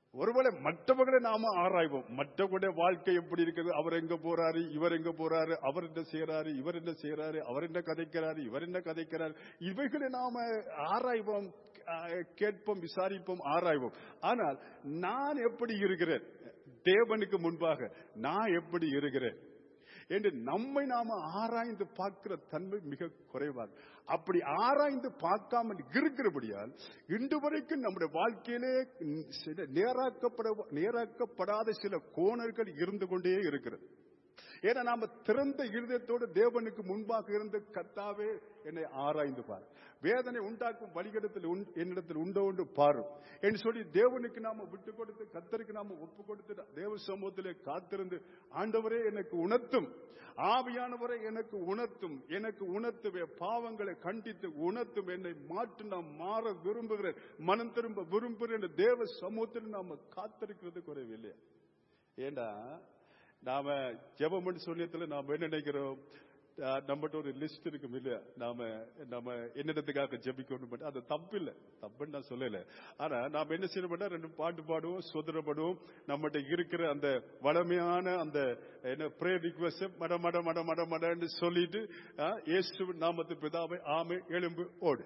ஒருவேளை மற்றவர்களை நாம ஆராய்வோம் மற்றவர்களுடைய வாழ்க்கை எப்படி இருக்குது அவர் எங்க போறாரு இவர் எங்க போறாரு அவர் என்ன செய்யறாரு இவர் என்ன செய்யறாரு அவர் என்ன கதைக்கிறாரு இவர் என்ன கதைக்கிறாரு இவைகளை நாம ஆராய்வோம் அஹ், கேட்போம் விசாரிப்போம் ஆராய்வோம் ஆனால் நான் எப்படி இருக்கிறேன் தேவனுக்கு முன்பாக நான் எப்படி இருக்கிறேன் என்று நம்மை நாம ஆராய்ந்து பார்க்கிற தன்மை மிக குறைவாக அப்படி ஆராய்ந்து பார்க்காமல் இருக்கிறபடியால் இன்று வரைக்கும் நம்முடைய வாழ்க்கையிலே சில நேராக்கப்பட நேராக்கப்படாத சில கோணர்கள் இருந்து கொண்டே இருக்கிறது ஏன்னா நாம திறந்த இருதயத்தோடு தேவனுக்கு முன்பாக இருந்து கத்தாவே என்னை ஆராய்ந்து பார் வேதனை உண்டாக்கும் வழிகடத்தில் உண்- என்னிடத்தில் உண்டோ உண்டு பாரு என்று சொல்லி தேவனுக்கு நாம விட்டு கொடுத்து கத்தருக்கு நாம ஒப்பு கொடுத்து தேவ சமூகத்திலே காத்திருந்து ஆண்டவரே எனக்கு உணர்த்தும் ஆவியானவரை எனக்கு உணர்த்தும் எனக்கு உணர்த்துவே பாவங்களை கண்டித்து உணர்த்தும் என்னை மாற்று நாம் மாற விரும்புகிறேன் மனம் திரும்ப விரும்புகிறேன் என்று தேவ சமூகத்தில் நாம காத்திருக்கிறது குறைவில்லை ஏண்டா நாம ஜெபம்னு சொல்லியத்துல நாம என்ன நினைக்கிறோம் அஹ், நம்மகிட்ட ஒரு லிஸ்ட் இருக்கும் இல்லையா நாம நம்ம என்னிடத்துக்காக ஜெபிக்கணும் பட் அது தப்பு இல்ல தப்புன்னு நான் சொல்லல ஆனா நாம என்ன செய்யணும் ரெண்டு பாட்டு பாடுவோம் சுதரப்படுவோம் நம்மகிட்ட இருக்கிற அந்த வளமையான அந்த என்ன ப்ரே ரிக்வஸ்ட் மட மட மட மட மடன்னு சொல்லிட்டு அஹ், இயேசு நாமத்து பிதாவை ஆமை எலும்பு ஓடு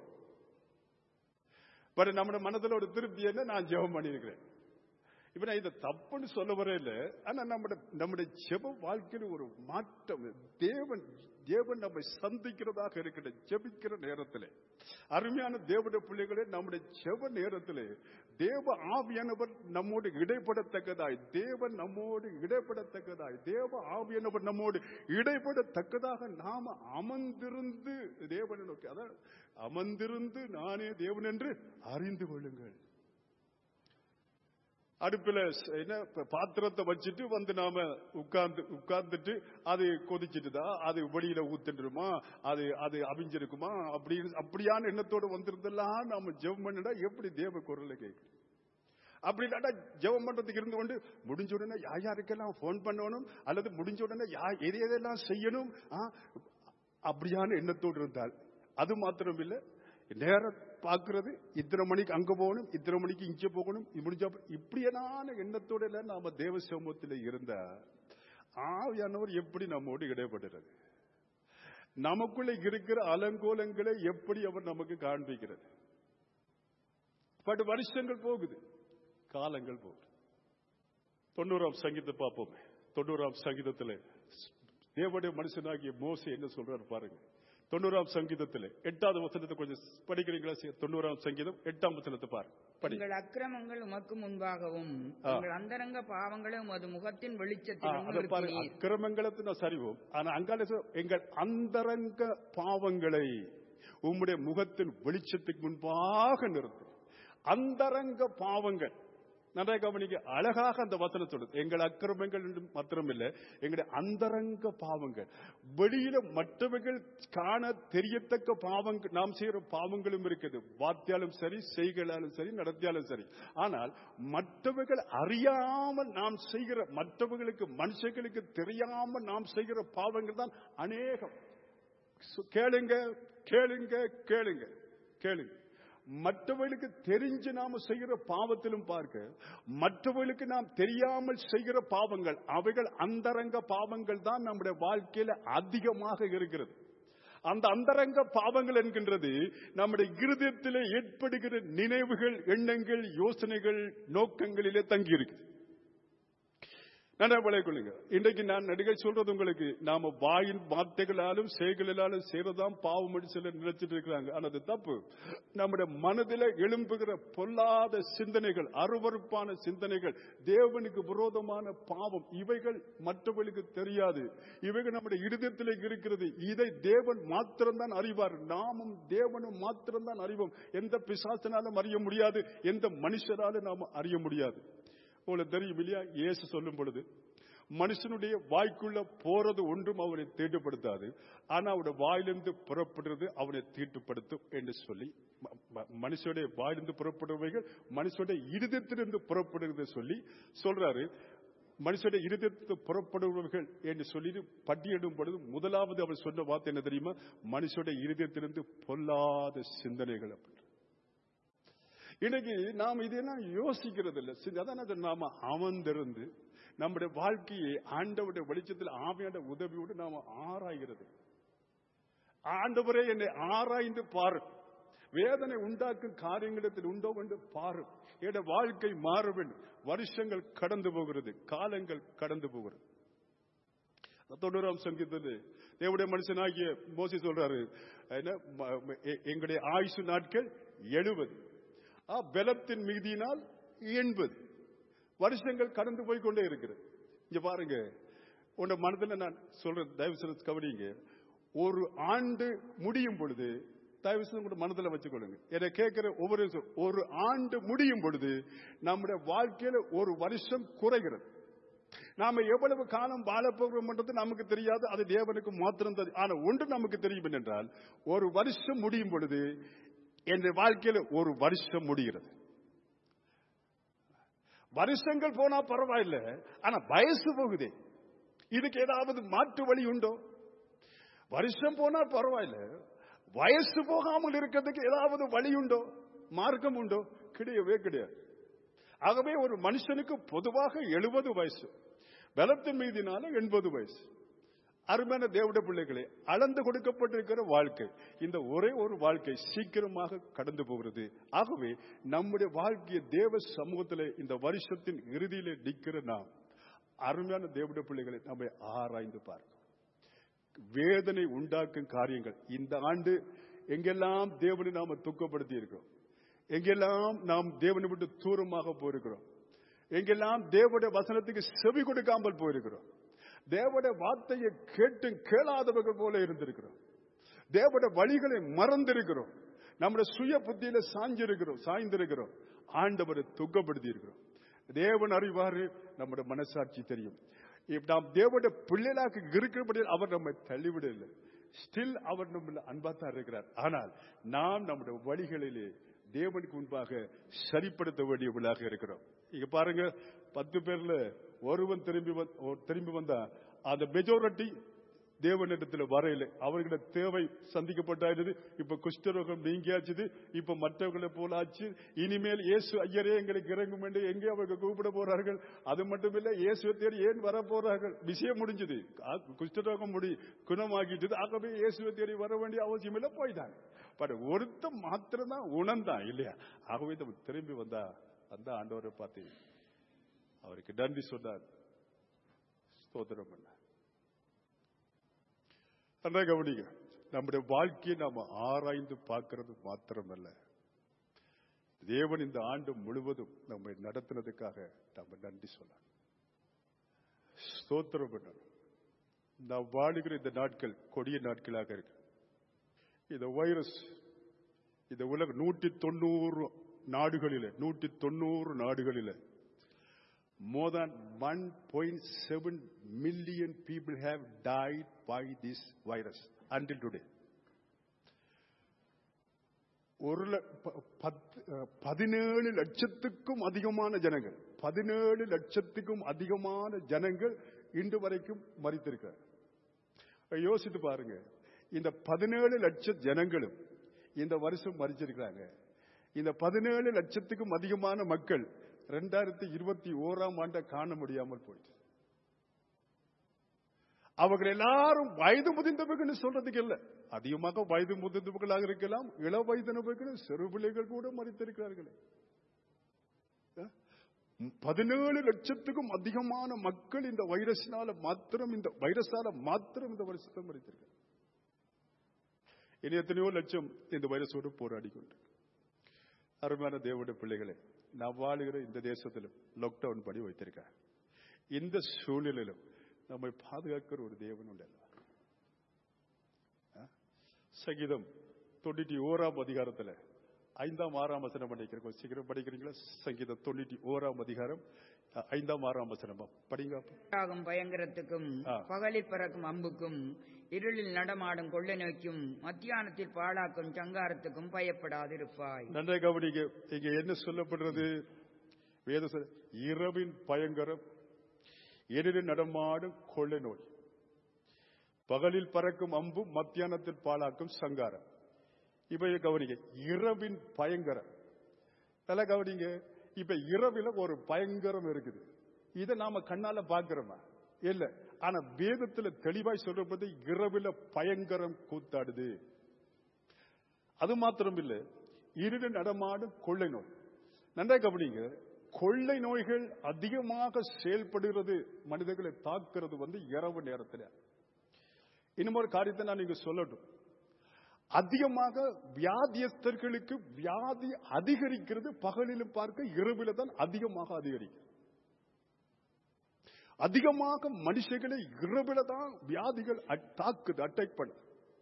பட் நம்முடைய மனதுல ஒரு திருப்தி என்ன நான் ஜெபம் பண்ணியிருக்கிறேன் இப்ப நான் இதை தப்புன்னு சொல்ல வரையில ஆனா நம்முடைய நம்முடைய ஜெப வாழ்க்கையில ஒரு மாற்றம் தேவன் தேவன் நம்மை சந்திக்கிறதாக இருக்கிற ஜெபிக்கிற நேரத்திலே அருமையான தேவனுடைய பிள்ளைகளே நம்முடைய ஜெப நேரத்திலே தேவ ஆவியானவர் நம்மோடு இடைப்படத்தக்கதாய் தேவன் நம்மோடு இடைப்படத்தக்கதாய் தேவ ஆவியானவர் நம்மோடு இடைப்படத்தக்கதாக நாம அமர்ந்திருந்து தேவனை நோக்கி அதான் அமர்ந்திருந்து நானே தேவன் என்று அறிந்து கொள்ளுங்கள் அடுப்புல ச- என்ன ப- பாத்திரத்தை வச்சுட்டு வந்து நாம உட்கார்ந்து உட்கார்ந்துட்டு அது கொதிச்சிட்டுதா அது வெளியில ஊத்துட்டுருமா அது அது அவிஞ்சிருக்குமா அப்படின்னு அப்படியான எண்ணத்தோட வந்திருந்தெல்லாம் நாம ஜெபம் பண்ணிடா எப்படி தேவ குரலை கேட்கும் அப்படி இல்லாட்டா ஜெபம் பண்றதுக்கு இருந்து கொண்டு முடிஞ்ச உடனே யார் யாருக்கெல்லாம் போன் பண்ணணும் அல்லது முடிஞ்ச உடனே யா- எது எதெல்லாம் செய்யணும் ஆ, அப்படியான எண்ணத்தோடு இருந்தால் அது மாத்திரம் இல்ல நேரம் பார்க்கிறது இத்தனை மணிக்கு அங்க போகணும் இத்தனை மணிக்கு இங்க போகணும் இப்படி முடிஞ்ச இப்படியான எண்ணத்தோட எல்லாம் நாம தேவ சமூகத்தில் இருந்தா ஆவியானவர் எப்படி நம்மோடு இடைப்படுறது நமக்குள்ள இருக்கிற அலங்கோலங்களை எப்படி அவர் நமக்கு காண்பிக்கிறது பட் வருஷங்கள் போகுது காலங்கள் போகுது தொண்ணூறாம் சங்கீதத்தை பார்ப்போம் தொண்ணூறாம் சங்கீதத்தில் தேவனுடைய மனுஷனாகிய மோசே என்ன சொல்றாரு பாருங்க தொண்ணூறாம் சங்கீதத்தில் எட்டாவது வசனத்தை கொஞ்சம் படிக்கிறீங்களா சரி, தொண்ணூறாம் சங்கீதம் எட்டாம் வசனத்தை பாருங்க படி எங்கள் அக்கிரமங்கள் உமக்கு முன்பாகவும் ஆ. எங்கள் அந்தரங்க பாவங்களை உமது முகத்தின் ஆ, வெளிச்சத்திலும் அதை பாருங்க நிறுத்தினீர். அக்கிரமங்களை நான் சரிவோம் ஆனா அங்கால சொல்ல, எங்கள் அந்தரங்க பாவங்களை உம்முடைய முகத்தின் வெளிச்சத்துக்கு முன்பாக நிறுத்து அந்தரங்க பாவங்கள் நன்றாக கவனிக்க அழகாக அந்த வசனம் சொல்லுது எங்கள் அக்கிரமங்கள் என்று மாத்திரமில்லை எங்களுடைய அந்தரங்க பாவங்கள் வெளியில மற்றவர்கள் காண தெரியத்தக்க பாவங்கள் நாம் செய்கிற பாவங்களும் இருக்குது வாத்தியாலும் சரி செய்களாலும் சரி நடத்தியாலும் சரி ஆனால் மற்றவர்கள் அறியாமல் நாம் செய்கிற மற்றவர்களுக்கு மனுஷர்களுக்கு தெரியாமல் நாம் செய்கிற பாவங்கள் தான் அநேகம் சு- கேளுங்க கேளுங்க கேளுங்க கேளுங்க மற்றவர்களுக்கு தெரிஞ்சு நாம செய்கிற பாவத்திலும் பார்க்க மற்றவர்களுக்கு நாம் தெரியாமல் செய்கிற பாவங்கள் அவைகள் அந்தரங்க பாவங்கள் தான் நம்முடைய வாழ்க்கையில அதிகமாக இருக்கிறது அந்த அந்தரங்க பாவங்கள் என்கின்றது நம்முடைய இருதயத்திலே ஏற்படுகிற நினைவுகள் எண்ணங்கள் யோசனைகள் நோக்கங்களிலே தங்கி இருக்குது நல்லா விளைய கொள்ளுங்க இன்றைக்கு நான் நடிகை சொல்றது உங்களுக்கு நாம வாயின் வார்த்தைகளாலும் செயல்களாலும் செய்யறதாம் பாவம் என்று சிலர் நினைச்சிட்டு இருக்கிறாங்க ஆனா அது தப்பு நம்முடைய மனதில எழும்புகிற பொல்லாத சிந்தனைகள் அருவருப்பான சிந்தனைகள் தேவனுக்கு விரோதமான பாவம் இவைகள் மற்றவர்களுக்கு தெரியாது இவைகள் நம்முடைய இருதயத்திலே இருக்கிறது இதை தேவன் மாத்திரம்தான் அறிவார் நாமும் தேவனும் மாத்திரம்தான் அறிவோம் எந்த பிசாசனாலும் அறிய முடியாது எந்த மனுஷராலும் நாம் அறிய முடியாது உங்களுக்கு தெரியும் இல்லையா இயேசு சொல்லும் பொழுது மனுஷனுடைய வாய்க்குள்ள போறது ஒன்றும் அவனை தீட்டுப்படுத்தாது ஆனா அவனுடைய வாயிலிருந்து புறப்படுறது அவனை தீட்டுப்படுத்தும் என்று சொல்லி ம- ம- மனுஷனுடைய வாயிலிருந்து புறப்படுபவைகள் மனுஷனுடைய இருதயத்திலிருந்து புறப்படுகிறது சொல்லி சொல்றாரு மனுஷனுடைய இருதயத்து புறப்படுபவர்கள் என்று சொல்லிட்டு பட்டியலிடும் பொழுது முதலாவது அவர் சொன்ன வார்த்தை என்ன தெரியுமா மனுஷனுடைய இருதயத்திலிருந்து பொல்லாத சிந்தனைகள் அப்படி இன்னைக்கு நாம் இதெல்லாம் யோசிக்கிறது இல்லை சரி, அதான் நான் சொன்னேன், நாம அமர்ந்திருந்து நம்முடைய வாழ்க்கையை ஆண்டவருடைய வெளிச்சத்தில் ஆமையான உதவியோடு நாம ஆராய்கிறது ஆண்டவரே என்னை ஆராய்ந்து பாரு வேதனை உண்டாக்கும் காரியங்களிடத்தில் உண்டோ என்று பாரு என்னுடைய வாழ்க்கை மாற வேண்டும் வருஷங்கள் கடந்து போகிறது காலங்கள் கடந்து போகிறது தொண்ணூறாம் சங்கீதத்தில் தேவடைய மனுஷனாகிய மோசி சொல்றாரு என்ன ம- ம- எ- எங்களுடைய ஆயுசு நாட்கள் எழுபது பலத்தின் மிகுதியினால் எண்பது வருஷங்கள் கடந்து போய் கொண்டே இருக்கிறது இங்க பாருங்க உங்க மனதுல நான் சொல்றேன் தயவு செய்து கவனிங்க ஒரு ஆண்டு முடியும் பொழுது தயவு செய்து உங்க மனதுல வச்சுக்கொள்ளுங்க என்னை கேட்கிற ஒவ்வொரு நிமிஷம், ஒரு ஆண்டு முடியும் பொழுது நம்முடைய வாழ்க்கையில ஒரு வருஷம் குறைகிறது நாம எவ்வளவு காலம் வாழப் போகிறோம்ன்றது நமக்கு தெரியாது அது தேவனுக்கு மாத்திரம் தெரியும் ஆனா ஒன்று நமக்கு தெரியும் என்றால் ஒரு வருஷம் முடியும் பொழுது என் வாழ்க்கையில ஒரு வருஷம் முடிகிறது வருஷங்கள் போனா பரவாயில்ல ஆனா வயசு போகுதே இதுக்கு ஏதாவது மாற்று வழி உண்டோ வருஷம் போனா பரவாயில்ல வயசு போகாமல் இருக்கிறதுக்கு ஏதாவது வழி உண்டோ மார்க்கம் உண்டோ கிடையவே கிடையாது ஆகவே ஒரு மனுஷனுக்கு பொதுவாக எழுபது வயசு பலத்தின் மீதினால எண்பது வயசு அருமையான தேவட பிள்ளைகளே அளந்து கொடுக்கப்பட்டிருக்கிற வாழ்க்கை இந்த ஒரே ஒரு வாழ்க்கை சீக்கிரமாக கடந்து போகிறது ஆகவே நம்முடைய வாழ்க்கையை தேவ சமூகத்திலே இந்த வருஷத்தின் இறுதியிலே நிற்கிற நாம் அருமையான தேவட பிள்ளைகளை நம்மை ஆராய்ந்து பார்க்கிறோம் வேதனை உண்டாக்கும் காரியங்கள் இந்த ஆண்டு எங்கெல்லாம் தேவனை நாம துக்கப்படுத்தி இருக்கிறோம் எங்கெல்லாம் நாம் தேவனை விட்டு தூரமாக போயிருக்கிறோம் எங்கெல்லாம் தேவனுடைய வசனத்துக்கு செவி கொடுக்காமல் போயிருக்கிறோம் தேவனுடைய வார்த்தையை கேட்டும் கேளாதவர்கள் போல இருந்திருக்கிறோம் தேவனுடைய வழிகளை மறந்திருக்கிறோம் நம்முடைய சுய புத்தியில சாஞ்சிருக்கிறோம் சாய்ந்திருக்கிறோம் ஆண்டவரை துக்கப்படுத்தி இருக்கிறோம் தேவன் அறிவாரு நம்முடைய மனசாட்சி தெரியும் இப்ப நாம் தேவனுடைய பிள்ளைகளாக இருக்கிறபடி அவர் நம்மை தள்ளிவிடவில்லை ஸ்டில் அவர் நம்ம அன்பாத்தான் இருக்கிறார் ஆனால் நாம் நம்முடைய வழிகளிலே தேவனுக்கு முன்பாக சரிப்படுத்த வேண்டியவர்களாக இருக்கிறோம் இங்க பாருங்க பத்து பேர்ல ஒருவன் திரும்பி வந்- ஒரு திரும்பி வந்தா அந்த மெஜாரிட்டி தேவனிடத்தில் வரையில அவர்களோட தேவை சந்திக்கப்பட்டாயிருது இப்ப குஷ்டரோகம் நீங்கியாச்சுது இப்ப மற்றவர்களை போல ஆச்சு இனிமேல் இயேசு ஐயரே எங்களுக்கு இறங்கும் என்று எங்கே அவர்கள் கூப்பிட போறார்கள் அது மட்டுமில்ல இயேசுவை தேடி ஏன் வர போறார்கள் விஷயம் முடிஞ்சது கா- குஷ்டரோகம் முடி குணமாகிட்டது ஆகவே இயேசுவை தேடி வர வேண்டிய அவசியம் இல்லை போயிட்டாங்க பட் ஒருத்தன் மாத்திரம் தான் உணர்ந்தான் இல்லையா ஆகவே நம்ம திரும்பி வந்தா அந்த ஆண்டவரை பார்த்து அவருக்கு நன்றி சொன்னார் ஸ்தோத்திரம் பண்ண நல்லா கவனிங்க நம்முடைய வாழ்க்கையை நாம ஆராய்ந்து பார்க்கிறது மாத்திரமல்ல தேவன் இந்த ஆண்டு முழுவதும் நம்மை நடத்தினதுக்காக நம்ம நன்றி சொல்லலாம் ஸ்தோத்திரம் பண்ணணும் நாம் வாழுகிற இந்த நாட்கள் கொடிய நாட்களாக இருக்கு இந்த வைரஸ் இந்த உலக நூற்றி தொண்ணூறு நாடுகளில நூற்றி தொண்ணூறு நாடுகளில more than 1.7 million people have died by this virus until today. ஒரு ல- ப- பத்து- அஹ், பதினேழு லட்சத்துக்கும் அதிகமான ஜனங்கள் பதினேழு லட்சத்துக்கும் அதிகமான ஜனங்கள் இன்று வரைக்கும் மறித்திருக்கிறார் யோசித்து பாருங்க இந்த பதினேழு லட்ச ஜனங்களும் இந்த வருஷம் மறிச்சிருக்கிறாங்க இந்த பதினேழு லட்சத்துக்கும் அதிகமான மக்கள் ரெண்டாயிரத்தி இருபத்தி ஓராம் ஆண்டை காண முடியாமல் போயிடுச்சு அவர்கள் எல்லாரும் வயது முதிர்ந்தவர்கள் சொல்றதுக்கு இல்ல அதிகமாக வயது முதிர்ந்தவர்களாக இருக்கலாம் இள வயதினவர்கள் சிறு பிள்ளைகள் கூட மறித்திருக்கிறார்களே அஹ்? பதினேழு லட்சத்துக்கும் அதிகமான மக்கள் இந்த வைரஸினால மாத்திரம் இந்த வைரஸால மாத்திரம் இந்த வருஷத்தை மறித்திருக்கிறார் இனி எத்தனையோ லட்சம் இந்த வைரஸோடு போராடி கொண்டு அருமையான தேவனுடைய பிள்ளைகளே நாம் வாழுகிற இந்த தேசத்திலும் லாக்டவுன் படி வைத்திருக்கார் இந்த சூழ்நிலையிலும் நம்மை பாதுகாக்கிற ஒரு தேவன் உண்டல்ல ஆ? சங்கீதம் தொண்ணூற்றி ஓராம் அதிகாரத்துல ஐந்தாம் ஆறாம் வசனம் படிக்கிறேன் கொஞ்சம் சீக்கிரம் படிக்கிறீங்களா சங்கீதம் தொண்ணூற்றி ஓராம் அதிகாரம் அ, ஐந்தாம் ஆறாம் வசனம் படிங்க அப்ப. ஆகும் பயங்கரத்துக்கும் ஆ. பகலில் பறக்கும் அம்புக்கும் இருளில் நடமாடும் கொள்ளை நோய்க்கும் மத்தியானத்தில் பாழாக்கும் சங்காரத்துக்கும் பயப்படாதிருப்பாய் நன்றாக கவனிங்க இங்க என்ன சொல்லப்படுறது வேத சொல்ல இரவின் பயங்கரம் எதிரில் நடமாடும் கொள்ளை நோய் பகலில் பறக்கும் அம்பும் மத்தியானத்தில் பாலாக்கும் சங்காரம் இவையை கவனிங்க இரவின் பயங்கரம் நல்லா கவனிங்க இப்ப இரவில ஒரு பயங்கரம் இருக்குது இதை நாம கண்ணால பாக்குறோமா இல்ல ஆனா வேதத்துல தெளிவாய் சொல்றது இரவில பயங்கரம் கூத்தாடுது அது மாத்திரம் இல்ல இருடு நடமாடும் கொள்ளை நோய் நன்றா கவனிங்க கொள்ளை நோய்கள் அதிகமாக செயல்படுகிறது மனிதர்களை தாக்குறது வந்து இரவு நேரத்தில் இன்னும் ஒரு காரியத்தை நான் நீங்க சொல்லட்டும் அதிகமாக வியாதியஸ்தர்களுக்கு வியாதி அதிகரிக்கிறது பகலிலும் பார்க்க இரவில தான் அதிகமாக அதிகரிக்கும் அதிகமாக மனுஷர்களை இரவில தான் வியாதிகள் அட்- தாக்குது அட்டாக் பண்ண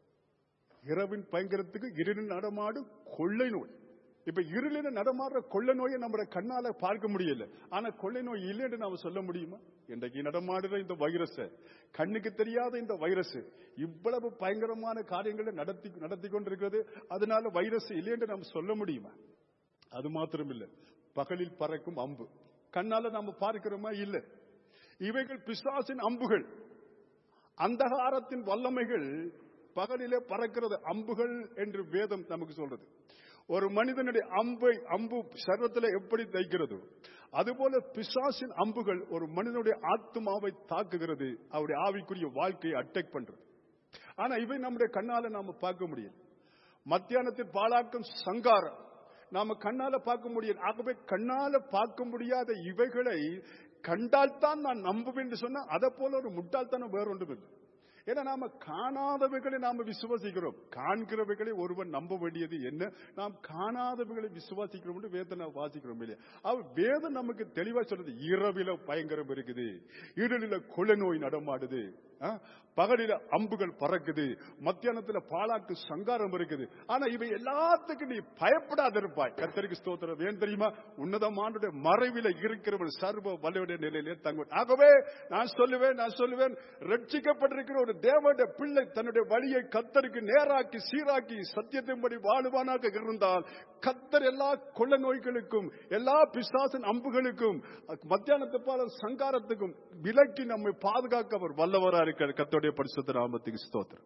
இரவின் பயங்கரத்துக்கு இருளின் நடமாடும் கொள்ளை நோய் இப்ப இருளின நடமாடுற கொள்ளை நோயை நம்ம கண்ணால பார்க்க முடியல ஆனா கொள்ளை நோய் இல்லைன்னு நாம சொல்ல முடியுமா இன்றைக்கு நடமாடுற இந்த வைரஸ் கண்ணுக்கு தெரியாத இந்த வைரஸ் இவ்வளவு பயங்கரமான காரியங்களை நடத்தி நடத்தி கொண்டிருக்கிறது அதனால வைரஸ் இல்லைன்னு நாம் சொல்ல முடியுமா அது மாத்திரம் இல்ல பகலில் பறக்கும் அம்பு கண்ணால நாம பார்க்கிறோமா இல்ல இவைகள் பிசாசின் அம்புகள் அந்தகாரத்தின் வல்லமைகள் பகலிலே பறக்கிறது அம்புகள் என்று வேதம் நமக்கு சொல்றது ஒரு மனிதனுடைய அம்பை அம்பு சர்வத்தில் எப்படி தைக்கிறது அதுபோல பிசாசின் அம்புகள் ஒரு மனிதனுடைய ஆத்மாவை தாக்குகிறது அவருடைய ஆவிக்குரிய வாழ்க்கையை அட்டாக் பண்றது ஆனா இவை நம்முடைய கண்ணால நாம பார்க்க முடியல மத்தியானத்தில் பாழாக்கும் சங்காரம் நாம கண்ணால பார்க்க முடியல ஆகவே கண்ணால பார்க்க முடியாத இவைகளை கண்டால்தான் நான் நம்புவேன் என்று சொன்னா அதை போல ஒரு முட்டாள்தனம் வேற ஒன்றும் இல்லை ஏன்னா நாம காணாதவைகளை நாம விசுவாசிக்கிறோம் காண்கிறவைகளை ஒருவன் நம்ப வேண்டியது என்ன நாம் காணாதவைகளை விசுவாசிக்கிறோம் என்று வேதனை வாசிக்கிறோம் இல்லையா அவ வேதம் நமக்கு தெளிவா சொல்றது இரவில பயங்கரம் இருக்குது இருளில கொலை நோய் நடமாடுது ஆ? பகலில அம்புகள் பறக்குது மத்தியானத்துல பாலாக்கு சங்காரம் இருக்குது ஆனா இவை எல்லாத்துக்கும் நீ பயப்படாத இருப்பாய் கத்தருக்கு ஸ்தோத்திரம் ஏன் தெரியுமா உன்னதமானுடைய மறைவில இருக்கிறவன் சர்வ வலுவுடைய நிலையிலே தங்குவன் ஆகவே நான் சொல்லுவேன் நான் சொல்லுவேன் ரட்சிக்கப்பட்டிருக்கிற ஒரு தேவனுடைய பிள்ளை தன்னுடைய வழியை கத்தருக்கு நேராக்கி சீராக்கி சத்தியத்தின்படி வாழுவானாக இருந்தால் கத்தர் எல்லா கொள்ள நோய்களுக்கும் எல்லா பிசாசின் அம்புகளுக்கும் மத்தியானத்து பால சங்காரத்துக்கும் விலக்கி நம்மை பாதுகாக்க அவர் வல்லவரா இருக்கிற கத்தோடைய பரிசுத்த நாமத்துக்கு ஸ்தோத்திரம்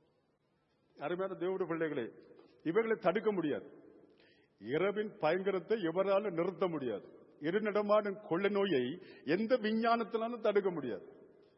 அருமையான தேவனுடைய பிள்ளைகளே இவைகளை தடுக்க முடியாது இரவின் பயங்கரத்தை எவரால நிறுத்த முடியாது இருநடமாடும் கொள்ளை நோயை எந்த விஞ்ஞானத்தினாலும் தடுக்க முடியாது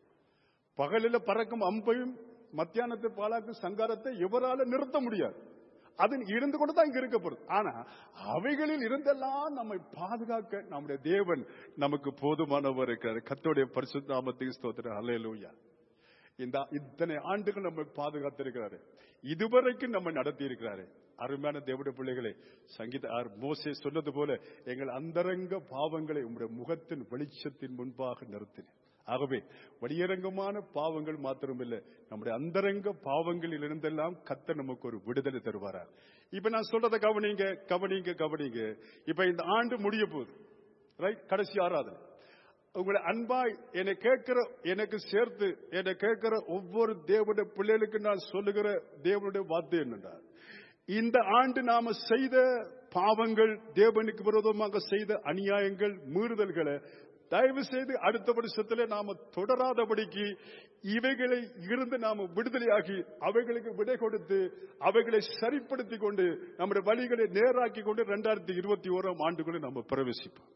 பகலில பறக்கும் அம்பையும் மத்தியானத்தை பாலாக்கும் சங்காரத்தை எவரால நிறுத்த முடியாது அது இருந்து கொண்டு தான் இங்க இருக்கப்படுது ஆனா அவைகளில் இருந்தெல்லாம் நம்மை பாதுகாக்க நம்முடைய தேவன் நமக்கு போதுமானவர் இருக்கிறார் கத்தோடைய பரிசுத்த நாமத்துக்கு ஸ்தோத்திரம் அல்லேலூயா இந்த இத்தனை ஆண்டுகள் நம்மை பாதுகாத்திருக்கிறாரு இதுவரைக்கும் நம்ம நடத்தி இருக்கிறாரு அருமையான தேவடைய பிள்ளைகளே சங்கீத ஆர் மோசே சொன்னது போல எங்கள் அந்தரங்க பாவங்களை உங்களுடைய முகத்தின் வெளிச்சத்தின் முன்பாக நிறுத்தினேன் ஆகவே வடியரங்கமான பாவங்கள் மாத்திரமில்லை நம்முடைய அந்தரங்க பாவங்களில் இருந்தெல்லாம் கத்த நமக்கு ஒரு விடுதலை தருவாரார் இப்ப நான் சொல்றதை கவனிங்க கவனிங்க கவனிங்க இப்ப இந்த ஆண்டு முடிய போகுது ரைட் கடைசி ஆராதனை உங்களை அன்பாய் என்னை கேட்கிற எனக்கு சேர்த்து என்னை கேட்கிற ஒவ்வொரு தேவனுடைய பிள்ளைகளுக்கு நான் சொல்லுகிற தேவனுடைய வார்த்தை என்னென்றார் இந்த ஆண்டு நாம செய்த பாவங்கள் தேவனுக்கு விரோதமாக செய்த அநியாயங்கள் மீறுதல்களை தயவு செய்து அடுத்த வருஷத்துல நாம தொடராதபடிக்கு இவைகளை இருந்து நாம விடுதலையாகி அவைகளுக்கு விடை கொடுத்து அவைகளை சரிப்படுத்திக் கொண்டு நம்முடைய வழிகளை நேராக்கி கொண்டு இரண்டாயிரத்தி இருபத்தி ஓராம் ஆண்டுக்குள்ள நாம பிரவேசிப்போம்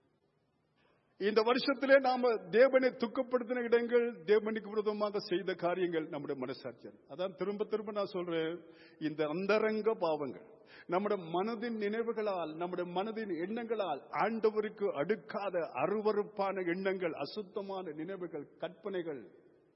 இந்த வருஷத்திலே நாம தேவனை துக்கப்படுத்தின இடங்கள் தேவனுக்கு விரோதமாக செய்த காரியங்கள் நம்முடைய மனசாட்சியம் அதான் திரும்ப திரும்ப நான் சொல்றேன் இந்த அந்தரங்க பாவங்கள் நம்முடைய மனதின் நினைவுகளால் நம்முடைய மனதின் எண்ணங்களால் ஆண்டவருக்கு அடுக்காத அருவறுப்பான எண்ணங்கள் அசுத்தமான நினைவுகள் கற்பனைகள்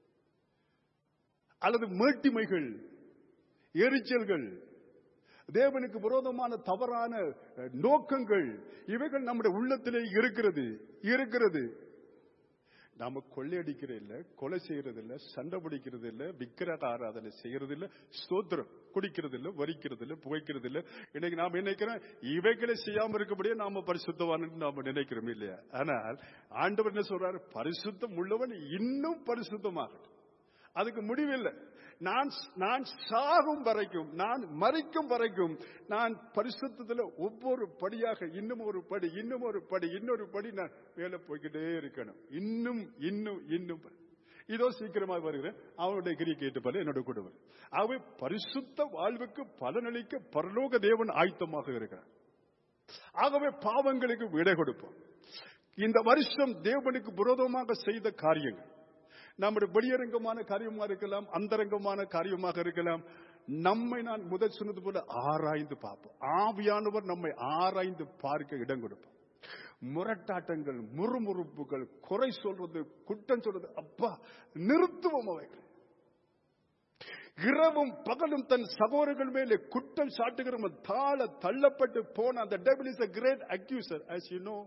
அல்லது மேட்டிமைகள் எரிச்சல்கள் தேவனுக்கு விரோதமான தவறான அஹ், நோக்கங்கள் இவைகள் நம்முடைய உள்ளத்திலே இருக்கிறது இருக்கிறது நாம கொள்ளையடிக்கிறது இல்ல கொலை செய்யறது இல்ல சண்டை பிடிக்கிறது இல்ல விக்கிரக ஆராதனை செய்யறது இல்ல ஸ்தோத்திரம் குடிக்கிறது இல்ல வரிக்கிறது இல்ல புகைக்கிறது இல்ல இன்னைக்கு நாம நினைக்கிறோம் இவைகளை செய்யாம இருக்கபடியே நாம பரிசுத்தவான் நாம நினைக்கிறோம் இல்லையா ஆனால் ஆண்டவர் என்ன சொல்றாரு பரிசுத்தம் உள்ளவன் இன்னும் பரிசுத்தமாகட்டும் அதுக்கு முடிவில்லை நான் நான் சாகும் வரைக்கும் நான் மறிக்கும் வரைக்கும் நான் பரிசுத்தத்துல ஒவ்வொரு படியாக இன்னும் ஒரு படி இன்னும் ஒரு படி இன்னொரு படி நான் மேல போய்கிட்டே இருக்கணும் இன்னும் இன்னும் இன்னும் இதோ சீக்கிரமாக வருகிறேன் அவனுடைய கிரி கேட்டு பல என்னோட கூட வரும் அவை பரிசுத்த வாழ்வுக்கு பலனளிக்க பரலோக தேவன் ஆயத்தமாக இருக்கிறார் ஆகவே பாவங்களுக்கு விடை கொடுப்போம் இந்த வருஷம் தேவனுக்கு விரோதமாக செய்த காரியங்கள் நம்முடைய வெளியரங்கமான காரியமா இருக்கலாம் அந்தரங்கமான காரியமாக இருக்கலாம் நம்மை நான் முதல் சொன்னது போல ஆராய்ந்து பார்ப்போம் ஆவியானவர் நம்மை ஆராய்ந்து பார்க்க இடம் கொடுப்போம் முரட்டாட்டங்கள் முறுமுறுப்புகள் குறை சொல்றது குற்றம் சொல்றது அப்பா நிறுத்துவோம் அவைகளை இரவும் பகலும் தன் சகோதரர்கள் மேலே குற்றம் சாட்டுகிறவன் தாழ தள்ளப்பட்டு போன அந்த devil is a great accuser as you know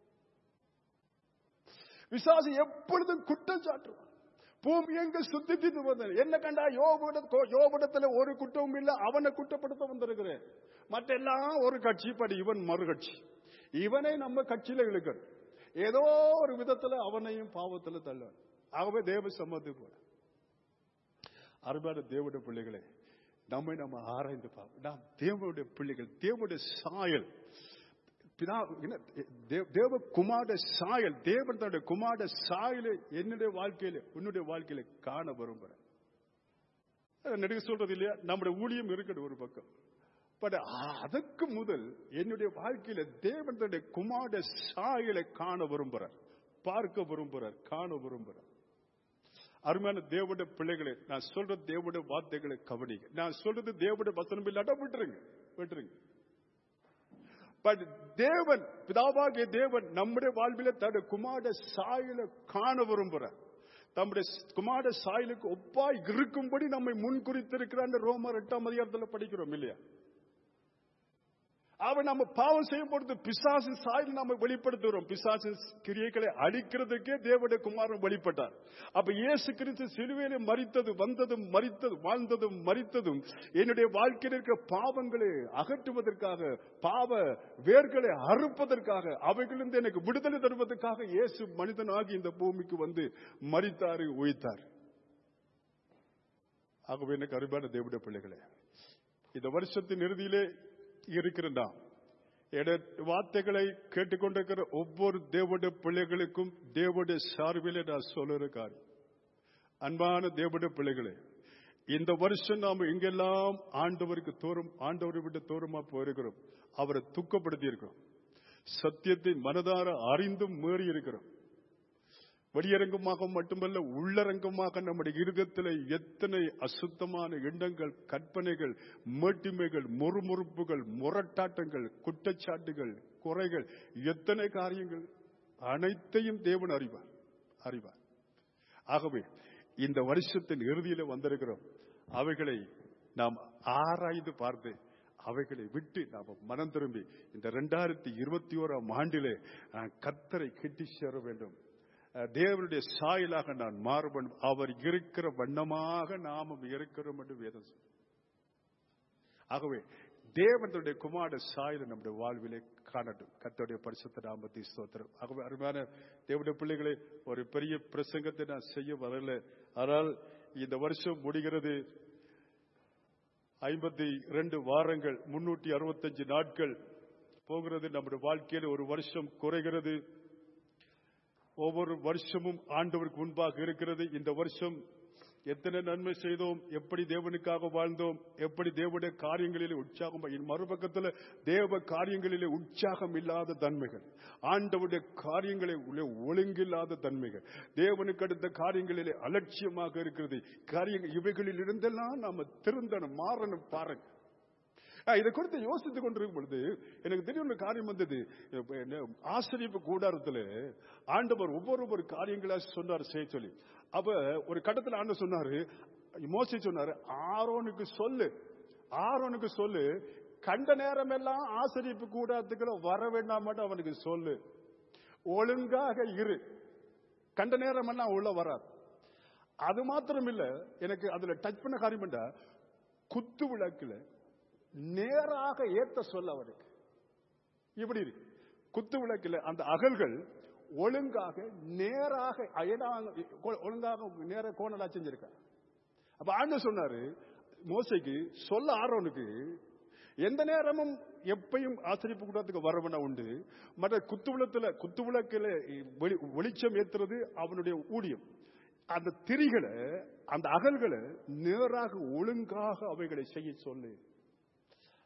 விசாசி எப்பொழுதும் குற்றம் சாட்டுவான் பூமி எங்க சுத்தி வந்தது என்ன கண்டா யோபுட யோபுடத்துல ஒரு குற்றமும் இல்ல அவனை குற்றப்படுத்த வந்திருக்கிறேன் மற்ற எல்லாம் ஒரு கட்சி படி இவன் மறு கட்சி இவனை நம்ம கட்சியில இழுக்கணும் ஏதோ ஒரு விதத்துல அவனையும் பாவத்துல தள்ள ஆகவே தேவ சம்மதி போல அருமையான தேவனுடைய பிள்ளைகளே நம்மை நம்ம ஆராய்ந்து பார்ப்போம் நாம் தேவனுடைய பிள்ளைகள் தேவனுடைய சாயல் பிதா என்ன, தே- தேவ குமார சாயல் தேவன் தன்னுடைய குமார சாயலை என்னுடைய வாழ்க்கையில உன்னுடைய வாழ்க்கையில காண விரும்புறேன் நடிகை சொல்றது இல்லையா நம்முடைய ஊழியம் இருக்கட்டும் ஒரு பக்கம் பட் அதுக்கு முதல் என்னுடைய வாழ்க்கையில தேவன் தன்னுடைய குமார சாயலை காண விரும்புறார் பார்க்க விரும்புறார் காண விரும்புறார் அருமையான தேவனுடைய பிள்ளைகளே நான் சொல்ற தேவனுடைய வார்த்தைகளை கவனிங்க நான் சொல்றது தேவனுடைய வசனம் இல்லாட்டா விட்டுருங்க விட்டுருங்க பட் தேவன் பிதாவாகிய தேவன் நம்முடைய வாழ்வில தன்னுடைய குமார சாயல காண விரும்புறார் தம்முடைய குமார சாயலுக்கு ஒப்பாய் இருக்கும்படி நம்மை முன்குறித்திருக்கிறான் ரோமர் எட்டாம் அதிகாரத்தில் படிக்கிறோம் இல்லையா அவன் நம்ம பாவம் செய்யும் பொழுது பிசாசின் சாயல் நாம வெளிப்படுத்துகிறோம் பிசாசின் கிரியைகளை அழிக்கிறதுக்கே தேவனுடைய குமாரன் வெளிப்பட்டார் அப்ப இயேசு கிறிஸ்து சிலுவையிலே மறித்தது வந்ததும் மறித்தது வாழ்ந்ததும் மறித்ததும் என்னுடைய வாழ்க்கையில் இருக்கிற பாவங்களை அகற்றுவதற்காக பாவ வேர்களை அறுப்பதற்காக அவைகளிலிருந்து எனக்கு விடுதலை தருவதற்காக இயேசு மனிதனாகி இந்த பூமிக்கு வந்து மறித்தாரு உயித்தார் ஆகவே எனக்கு அருமையான தேவனுடைய பிள்ளைகளே இந்த வருஷத்தின் இறுதியிலே இருக்கிற நாம் என வார்த்தைகளை கேட்டுக்கொண்டிருக்கிற ஒவ்வொரு தேவனுடைய பிள்ளைகளுக்கும் தேவனுடைய சார்பிலே நான் சொல்லுற காரியம் அன்பான தேவனுடைய பிள்ளைகளே இந்த வருஷம் நாம் எங்கெல்லாம் ஆண்டவருக்கு தோறும் ஆண்டவரை விட்டு தோறுமா போயிருக்கிறோம் அவரை துக்கப்படுத்தி இருக்கிறோம் சத்தியத்தை மனதார அறிந்தும் மீறி இருக்கிறோம் வெளியரங்கமாக மட்டுமல்ல உள்ளரங்கமாக நம்முடைய இருதயத்தில் எத்தனை அசுத்தமான எண்ணங்கள் கற்பனைகள் மேட்டிமைகள் முறுமுறுப்புகள் முரட்டாட்டங்கள் குற்றச்சாட்டுகள் குறைகள் எத்தனை காரியங்கள் அனைத்தையும் தேவன் அறிவார் அறிவார் ஆகவே இந்த வருஷத்தின் இறுதியில வந்திருக்கிறோம் அவைகளை நாம் ஆராய்ந்து பார்த்து அவைகளை விட்டு நாம் மனம் திரும்பி இந்த ரெண்டாயிரத்தி இருபத்தி ஓராம் ஆண்டிலே நான் கத்தரை கிட்டி சேர வேண்டும் அஹ் தேவனுடைய சாயலாக நான் மாற வேண்டும் அவர் இருக்கிற வண்ணமாக நாமும் இருக்கிறோம் என்று வேதம் சொல்லுது. ஆகவே தேவனுடைய குமார சாயலை நம்முடைய வாழ்விலே காணட்டும் கர்த்தருடைய பரிசுத்த நாமத்தை ஸ்தோத்திரம் ஆகவே அருமையான தேவனுடைய பிள்ளைகளே ஒரு பெரிய பிரசங்கத்தை நான் செய்ய வரல ஆனால் இந்த வருஷம் முடிகிறது ஐம்பத்தி ரெண்டு வாரங்கள் முன்னூற்றி அறுபத்தஞ்சு நாட்கள் போகிறது நம்முடைய வாழ்க்கையில் ஒரு வருஷம் குறைகிறது ஒவ்வொரு வருஷமும் ஆண்டவருக்கு முன்பாக இருக்கிறது இந்த வருஷம் எத்தனை நன்மை செய்தோம் எப்படி தேவனுக்காக வாழ்ந்தோம் எப்படி தேவனுடைய காரியங்களிலே உற்சாகம் இன் மறுபக்கத்தில் தேவ காரியங்களிலே உற்சாகம் இல்லாத தன்மைகள் ஆண்டவருடைய காரியங்களை உள்ளே ஒழுங்கில்லாத தன்மைகள் தேவனுக்கு அடுத்த காரியங்களிலே அலட்சியமாக இருக்கிறது காரியங்கள் இவைகளில் இருந்தெல்லாம் நாம திருந்தணும் மாறணும் பாருங்க ஆஹ், இதை குறித்து யோசித்துக் கொண்டிருக்கும் பொழுது எனக்கு திடீர்னு காரியம் வந்தது இப்ப என்ன, ஆசிரியப்பு கூடாரத்துல ஆண்டவர் ஒவ்வொரு ஒரு காரியங்களா சொன்னார் செய்ய சொல்லி அப்ப ஒரு கட்டத்துல ஆண்டு சொன்னாரு மோசி சொன்னாரு ஆரோனுக்கு சொல்லு ஆரோனுக்கு சொல்லு கண்ட நேரம் எல்லாம் ஆசிரியப்பு கூடாரத்துக்குள்ள வர வேண்டாம் மட்டும் அவனுக்கு சொல்லு ஒழுங்காக இரு கண்ட நேரம் எல்லாம் உள்ள வராது அது மாத்திரம் இல்ல எனக்கு அதுல டச் பண்ண காரியம் என்ன குத்து விளக்குல நேராக ஏத்த சொல்ல அவருக்கு இப்படி இருக்கு குத்து விளக்குல அந்த அகல்கள் ஒழுங்காக நேராக அயனாக ஒழுங்காக நேர கோணலா செஞ்சிருக்க அப்ப ஆண்டு சொன்னாரு மோசைக்கு சொல்ல ஆரோனுக்கு எந்த நேரமும் எப்பயும் ஆசிரியப்பு கூட்டத்துக்கு வரவன உண்டு மற்ற குத்துவிளத்துல குத்துவிளக்கில வெளி- வெளிச்சம் ஏத்துறது அவனுடைய ஊழியம் அந்த திரிகளை அந்த அகல்களை நேராக ஒழுங்காக அவைகளை செய்ய சொல்லு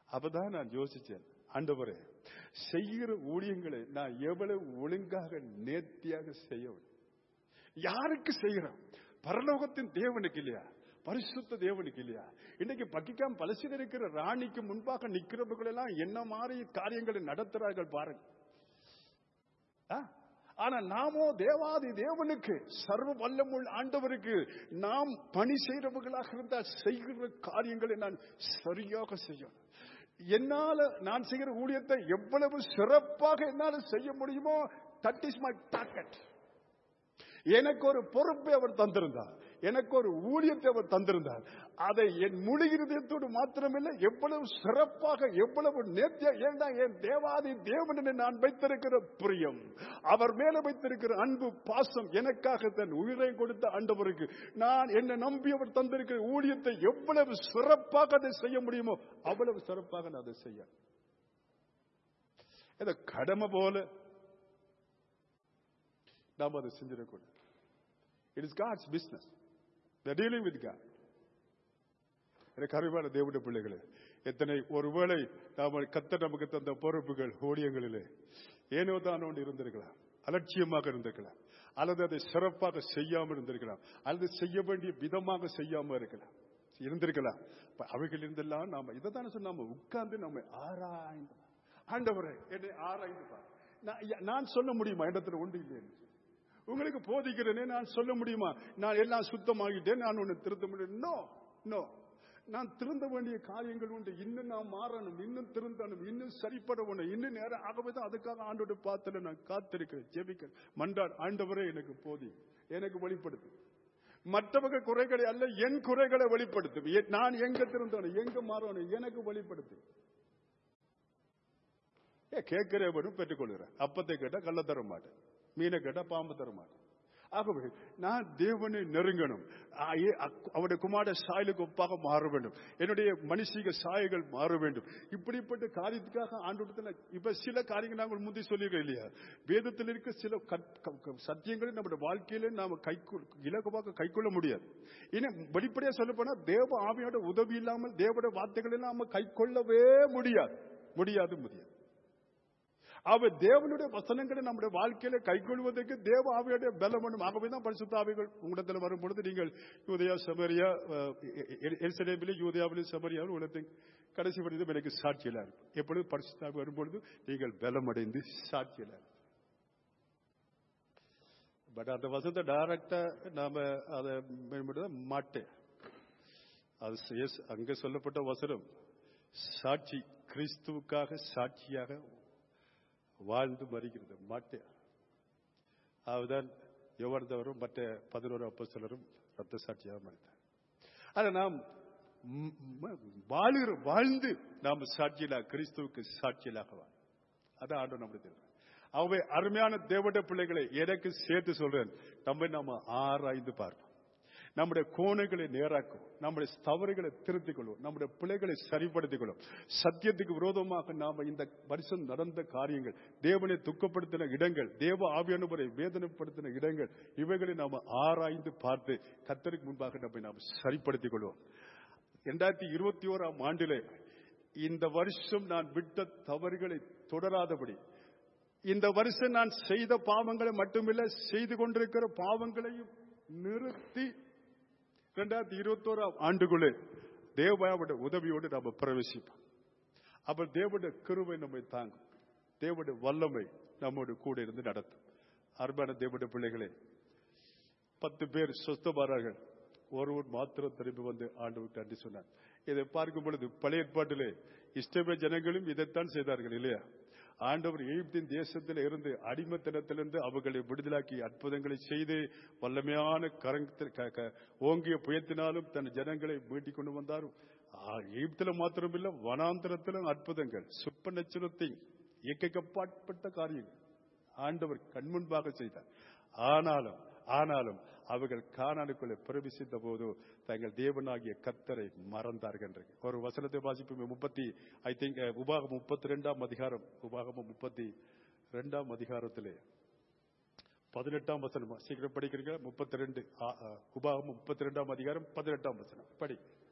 அப்பதான் நான் யோசிச்சேன் ஆண்டவரே செய்கிற ஊழியங்களை நான் எவ்வளவு ஒழுங்காக நேர்த்தியாக செய்ய வேண்டும். யாருக்கு செய்கிறோம் பரலோகத்தின் தேவனுக்கு இல்லையா பரிசுத்த தேவனுக்கு இல்லையா இன்னைக்கு பக்கிக்காம் பலசில் இருக்கிற ராணிக்கு முன்பாக நிக்கிறவர்கள் எல்லாம் என்ன மாதிரி காரியங்களை நடத்துறார்கள் பாருங்க ஆ? ஆனா நாமோ தேவாதி தேவனுக்கு சர்வ வல்லமுள்ள ஆண்டவருக்கு நாம் பணி செய்கிறவர்களாக இருந்தால் செய்கிற காரியங்களை நான் சரியாக செய்யணும் என்னால நான் செய்கிற ஊழியத்தை எவ்வளவு சிறப்பாக என்னால செய்ய முடியுமோ தட் இஸ் மை டார்கெட் எனக்கு ஒரு பொறுப்பை அவர் தந்திருந்தார் எனக்கு ஒரு ஊழியத்தை அவர் தந்திருந்தார் அதை என் முழு இருதயத்தோடு மாத்திரமில்லை எவ்வளவு சிறப்பாக எவ்வளவு நேர்த்தியா ஏன்னா என் தேவாதி தேவனனை நான் வைத்திருக்கிற பிரியம் அவர் மேல வைத்திருக்கிற அன்பு பாசம் எனக்காக தன் உயிரை கொடுத்த ஆண்டவருக்கு நான் என்னை நம்பி அவர் தந்திருக்கிற ஊழியத்தை எவ்வளவு சிறப்பாக அதை செய்ய முடியுமோ அவ்வளவு சிறப்பாக நான் அதை செய்ய இதை கடமை போல நாம் அதை செஞ்சிடக்கூடாது it is God's business dealing with God எனக்கு அறிவான தேவனுடைய பிள்ளைகளே எத்தனை ஒருவேளை நாம கத்த நமக்கு தந்த பொறுப்புகள் ஊழியங்களிலே ஏனோ தான் ஒன்று இருந்திருக்கலாம் அலட்சியமாக இருந்திருக்கலாம் அல்லது அதை சிறப்பாக செய்யாமல் இருந்திருக்கலாம் அல்லது செய்ய வேண்டிய விதமாக செய்யாம இருக்கலாம் இருந்திருக்கலாம் அப்ப அவைகள் இருந்தெல்லாம் நாம இதை தானே சொன்ன நாம உட்கார்ந்து நம்ம ஆராய்ந்து ஆண்டவரே என்னை ஆராய்ந்து பார். நான் நான் சொல்ல முடியுமா இடத்துல ஒன்று இல்லைன்னு உங்களுக்கு போதிக்கிறேனே நான் சொல்ல முடியுமா நான் எல்லாம் சுத்தமாகிட்டேன் நான் ஒன்னு திருத்த முடியும் நோ நோ நான் திருந்த வேண்டிய காரியங்கள் உண்டு இன்னும் நான் மாறணும் இன்னும் திருந்தணும் இன்னும் சரிப்பட வேணும் இன்னும் நேரம் ஆகவே தான் அதுக்காக ஆண்டோட பாத்துல நான் காத்திருக்கிறேன் ஜெபிக்கிறேன் மன்றாட் ஆண்டவரே எனக்கு போதி எனக்கு வெளிப்படுத்து மற்றவங்க குறைகளை அல்ல என் குறைகளை வெளிப்படுத்து எ- நான் எங்க திருந்தணும் எங்க மாறணும் எனக்கு வெளிப்படுத்து ஏ கேட்கிறவனும் பெற்றுக்கொள்கிறேன் அப்பத்தை கேட்டா கள்ள தர மாட்டேன் மீனை கேட்டா பாம்பு தர மாட்டேன் ஆகவே நான் தேவனை நெருங்கணும் ஆ, ஏ, அக்- அவருடைய குமார சாயலுக்கு ஒப்பாக மாற வேண்டும் என்னுடைய மனுஷிக சாயல்கள் மாற வேண்டும் இப்படிப்பட்ட காரியத்துக்காக ஆண்டு இப்ப சில காரியங்கள் நாங்கள் முந்தி சொல்லியிருக்கோம் இல்லையா வேதத்தில் இருக்க சில கற்- க- க- சத்தியங்களை நம்முடைய வாழ்க்கையில நாம கை இலகுவாக கைக்கொள்ள முடியாது இன்னும் வெளிப்படையா சொல்ல போனா தேவ ஆவியோட உதவி இல்லாமல் தேவனுடைய வார்த்தைகளை நாம கைக்கொள்ளவே முடியாது முடியாது முடியாது அவ தேவனுடைய வசனங்களை நம்முடைய வாழ்க்கையில கைக்கொள்வதற்கு தேவ ஆவியுடைய பலம் வேணும் ஆகவே தான் பரிசுத்த ஆவிகள் உங்களிடத்தில் வரும் பொழுது நீங்கள் யூதயா சமரியா எல்சலேபிலே யூதயாவிலே சமரியாவில் உலகத்தை கடைசி வரைக்கும் எனக்கு சாட்சியில இருக்கும் எப்பொழுது பரிசுத்த ஆவி வரும்பொழுது நீங்கள் பலமடைந்து சாட்சியில இருக்கும் பட் அந்த வசனத்தை டைரக்டா நாம அதை மேம்படுத்த மாட்டேன் அது yes, அங்க சொல்லப்பட்ட வசனம் சாட்சி கிறிஸ்துவுக்காக சாட்சியாக வாழ்ந்து மறிக்கிறது மாட்டேன் அதுதான் எவ்வளந்தவரும் மற்ற பதினோரு அப்போஸ்தலரும் ரத்த சாட்சியாக மறித்தார் ஆனா நாம் ம், ம், வாழுகிற வாழ்ந்து நாம் சாட்சியிலாக கிறிஸ்துவுக்கு சாட்சியிலாக வாழ் அதான் ஆண்டு நம்முடைய தேவன் அவை அருமையான தேவட பிள்ளைகளை எனக்கு சேர்த்து சொல்றேன் நம்ம நாம ஆராய்ந்து பார்ப்போம் நம்முடைய கோணைகளை நேராக்கும் நம்முடைய தவறுகளை திருத்திக் கொள்வோம் நம்முடைய பிள்ளைகளை சரிப்படுத்திக் கொள்வோம் சத்தியத்துக்கு விரோதமாக நாம இந்த வருஷம் நடந்த காரியங்கள் தேவனை துக்கப்படுத்தின இடங்கள் தேவ ஆவியானவரை வேதனைப்படுத்தின இடங்கள் இவைகளை நாம ஆராய்ந்து பார்த்து கத்தருக்கு முன்பாக நம்மை நாம் சரிப்படுத்திக் கொள்வோம் இரண்டாயிரத்தி இருபத்தி ஓராம் ஆண்டிலே இந்த வருஷம் நான் விட்ட தவறுகளை தொடராதபடி இந்த வருஷம் நான் செய்த பாவங்களை மட்டுமில்ல செய்து கொண்டிருக்கிற பாவங்களையும் நிறுத்தி இரண்டாயிரத்தி இருபத்தோராம் ஆண்டுக்குள்ளே தேவாவுடைய உதவியோடு நாம பிரவேசிப்போம் அப்ப தேவனுடைய கிருபை நம்மை தாங்கும் தேவனுடைய வல்லமை நம்மோடு கூட இருந்து நடத்தும் அருமையான தேவனுடைய பிள்ளைகளே பத்து பேர் சொஸ்தமானார்கள் ஒருவர் மாத்திரம் திரும்பி வந்து ஆண்டவருக்கு நன்றி சொன்னார் இதை பார்க்கும் பொழுது பழைய ஏற்பாட்டிலே இஷ்டமே ஜனங்களும் இதைத்தான் செய்தார்கள் இல்லையா ஆண்டவர் எகிப்தின் தேசத்தில் இருந்து அடிமத்தனத்திலிருந்து அவர்களை விடுதலாக்கி அற்புதங்களை செய்து வல்லமையான கரங்கத்தில் க- க- ஓங்கிய புயத்தினாலும் தன் ஜனங்களை மீட்டிக் கொண்டு வந்தார் ஆ, எகிப்தில மாத்திரமில்ல வனாந்தரத்திலும் அற்புதங்கள் சுப்ப நச்சுரத்தை இயற்கைக்கப்பாற்பட்ட காரியங்கள் ஆண்டவர் கண்முன்பாக செய்தார் ஆனாலும் ஆனாலும் அவர்கள் கானானுக்குள்ளே பிரவேசித்த போது தங்கள் தேவனாகிய கத்தரை மறந்தார்கள் என்று. ஒரு வசனத்தை வாசிப்பு முப்பத்தி ஐ திங்க் உபாகம் முப்பத்தி ரெண்டாம் அதிகாரம் உபாகமம் முப்பத்தி ரெண்டாம் அதிகாரத்திலே பதினெட்டாம் வசனம் சீக்கிரம் படிக்கிறீங்க முப்பத்தி ரெண்டு உபாகம் முப்பத்தி ரெண்டாம் அதிகாரம் பதினெட்டாம் வசனம் படி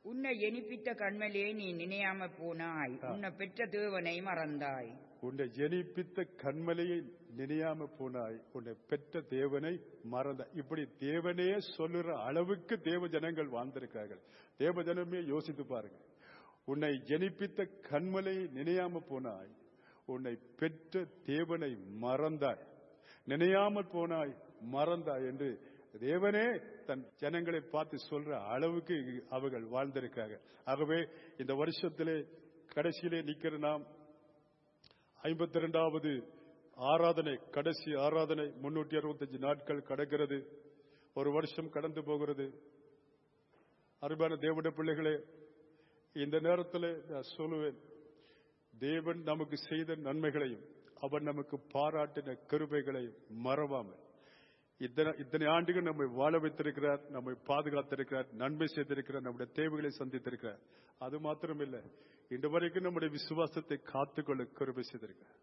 உன்னை ஜெனிப்பித்த கண்மலே நீ நினையாம போனாய் உன்னை பெற்ற தேவனை மறந்தாய் உன்னை ஜெனிப்பித்த கண்மலையை நினையாம போனாய் உன்னை பெற்ற தேவனை மறந்த இப்படி தேவனே சொல்லுற அளவுக்கு தேவ ஜனங்கள் வாழ்ந்திருக்கார்கள் தேவ ஜனமே யோசித்து பாருங்க உன்னை ஜெனிப்பித்த கண்மலையை நினையாம போனாய் உன்னை பெற்ற தேவனை மறந்தாய் நினையாமல் போனாய் மறந்தாய் என்று தேவனே தன் ஜனங்களை பார்த்து சொல்ற அளவுக்கு அவர்கள் வாழ்ந்திருக்காங்க ஆகவே இந்த வருஷத்திலே கடைசியிலே நிக்கிற நாம் ஐம்பத்தி ரெண்டாவது ஆராதனை கடைசி ஆராதனை முன்னூற்றி அறுபத்தஞ்சு நாட்கள் கடக்கிறது ஒரு வருஷம் கடந்து போகிறது அருமையான தேவனுடைய பிள்ளைகளே இந்த நேரத்தில் நான் சொல்லுவேன் தேவன் நமக்கு செய்த நன்மைகளையும் அவன் நமக்கு பாராட்டின கிருபைகளையும் மறவாமல் இத்தனை இத்தனை ஆண்டுகள் நம்மை வாழ வைத்திருக்கிறார் நம்மை பாதுகாத்திருக்கிறார் நன்மை செய்திருக்கிறார் நம்முடைய தேவைகளை சந்தித்திருக்கிறார் அது மாத்திரமில்லை இன்று வரைக்கும் நம்முடைய விசுவாசத்தை காத்துக்கொள்ள கிருபை செய்திருக்கிறார்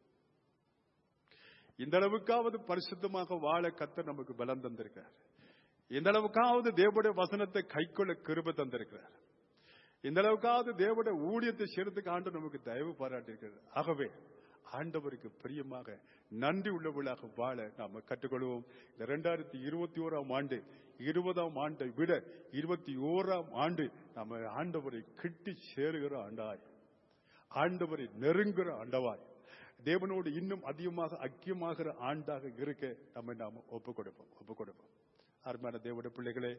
இந்த அளவுக்காவது பரிசுத்தமாக வாழ கத்த நமக்கு பலம் தந்திருக்கிறார் இந்த அளவுக்காவது தேவனுடைய வசனத்தை கைக்கொள்ள கிருபை தந்திருக்கிறார் இந்த அளவுக்காவது தேவனுடைய ஊழியத்தை செய்யறதுக்கு ஆண்டு நமக்கு தயவு பாராட்டியிருக்கிறது ஆகவே ஆண்டவருக்கு பிரியமாக நன்றி உள்ளவர்களாக வாழ நாம கற்றுக்கொள்வோம் இந்த ரெண்டாயிரத்தி இருபத்தி ஓராம் ஆண்டு இருபதாம் ஆண்டை விட இருபத்தி ஓராம் ஆண்டு நம்ம ஆண்டவரை கிட்டி சேருகிற ஆண்டாய் ஆண்டவரை நெருங்குற ஆண்டவாய் தேவனோடு இன்னும் அதிகமாக ஐக்கியமாகிற ஆண்டாக இருக்க நம்ம நாம ஒப்பு கொடுப்போம் ஒப்பு கொடுப்போம் அருமையான தேவனுடைய பிள்ளைகளே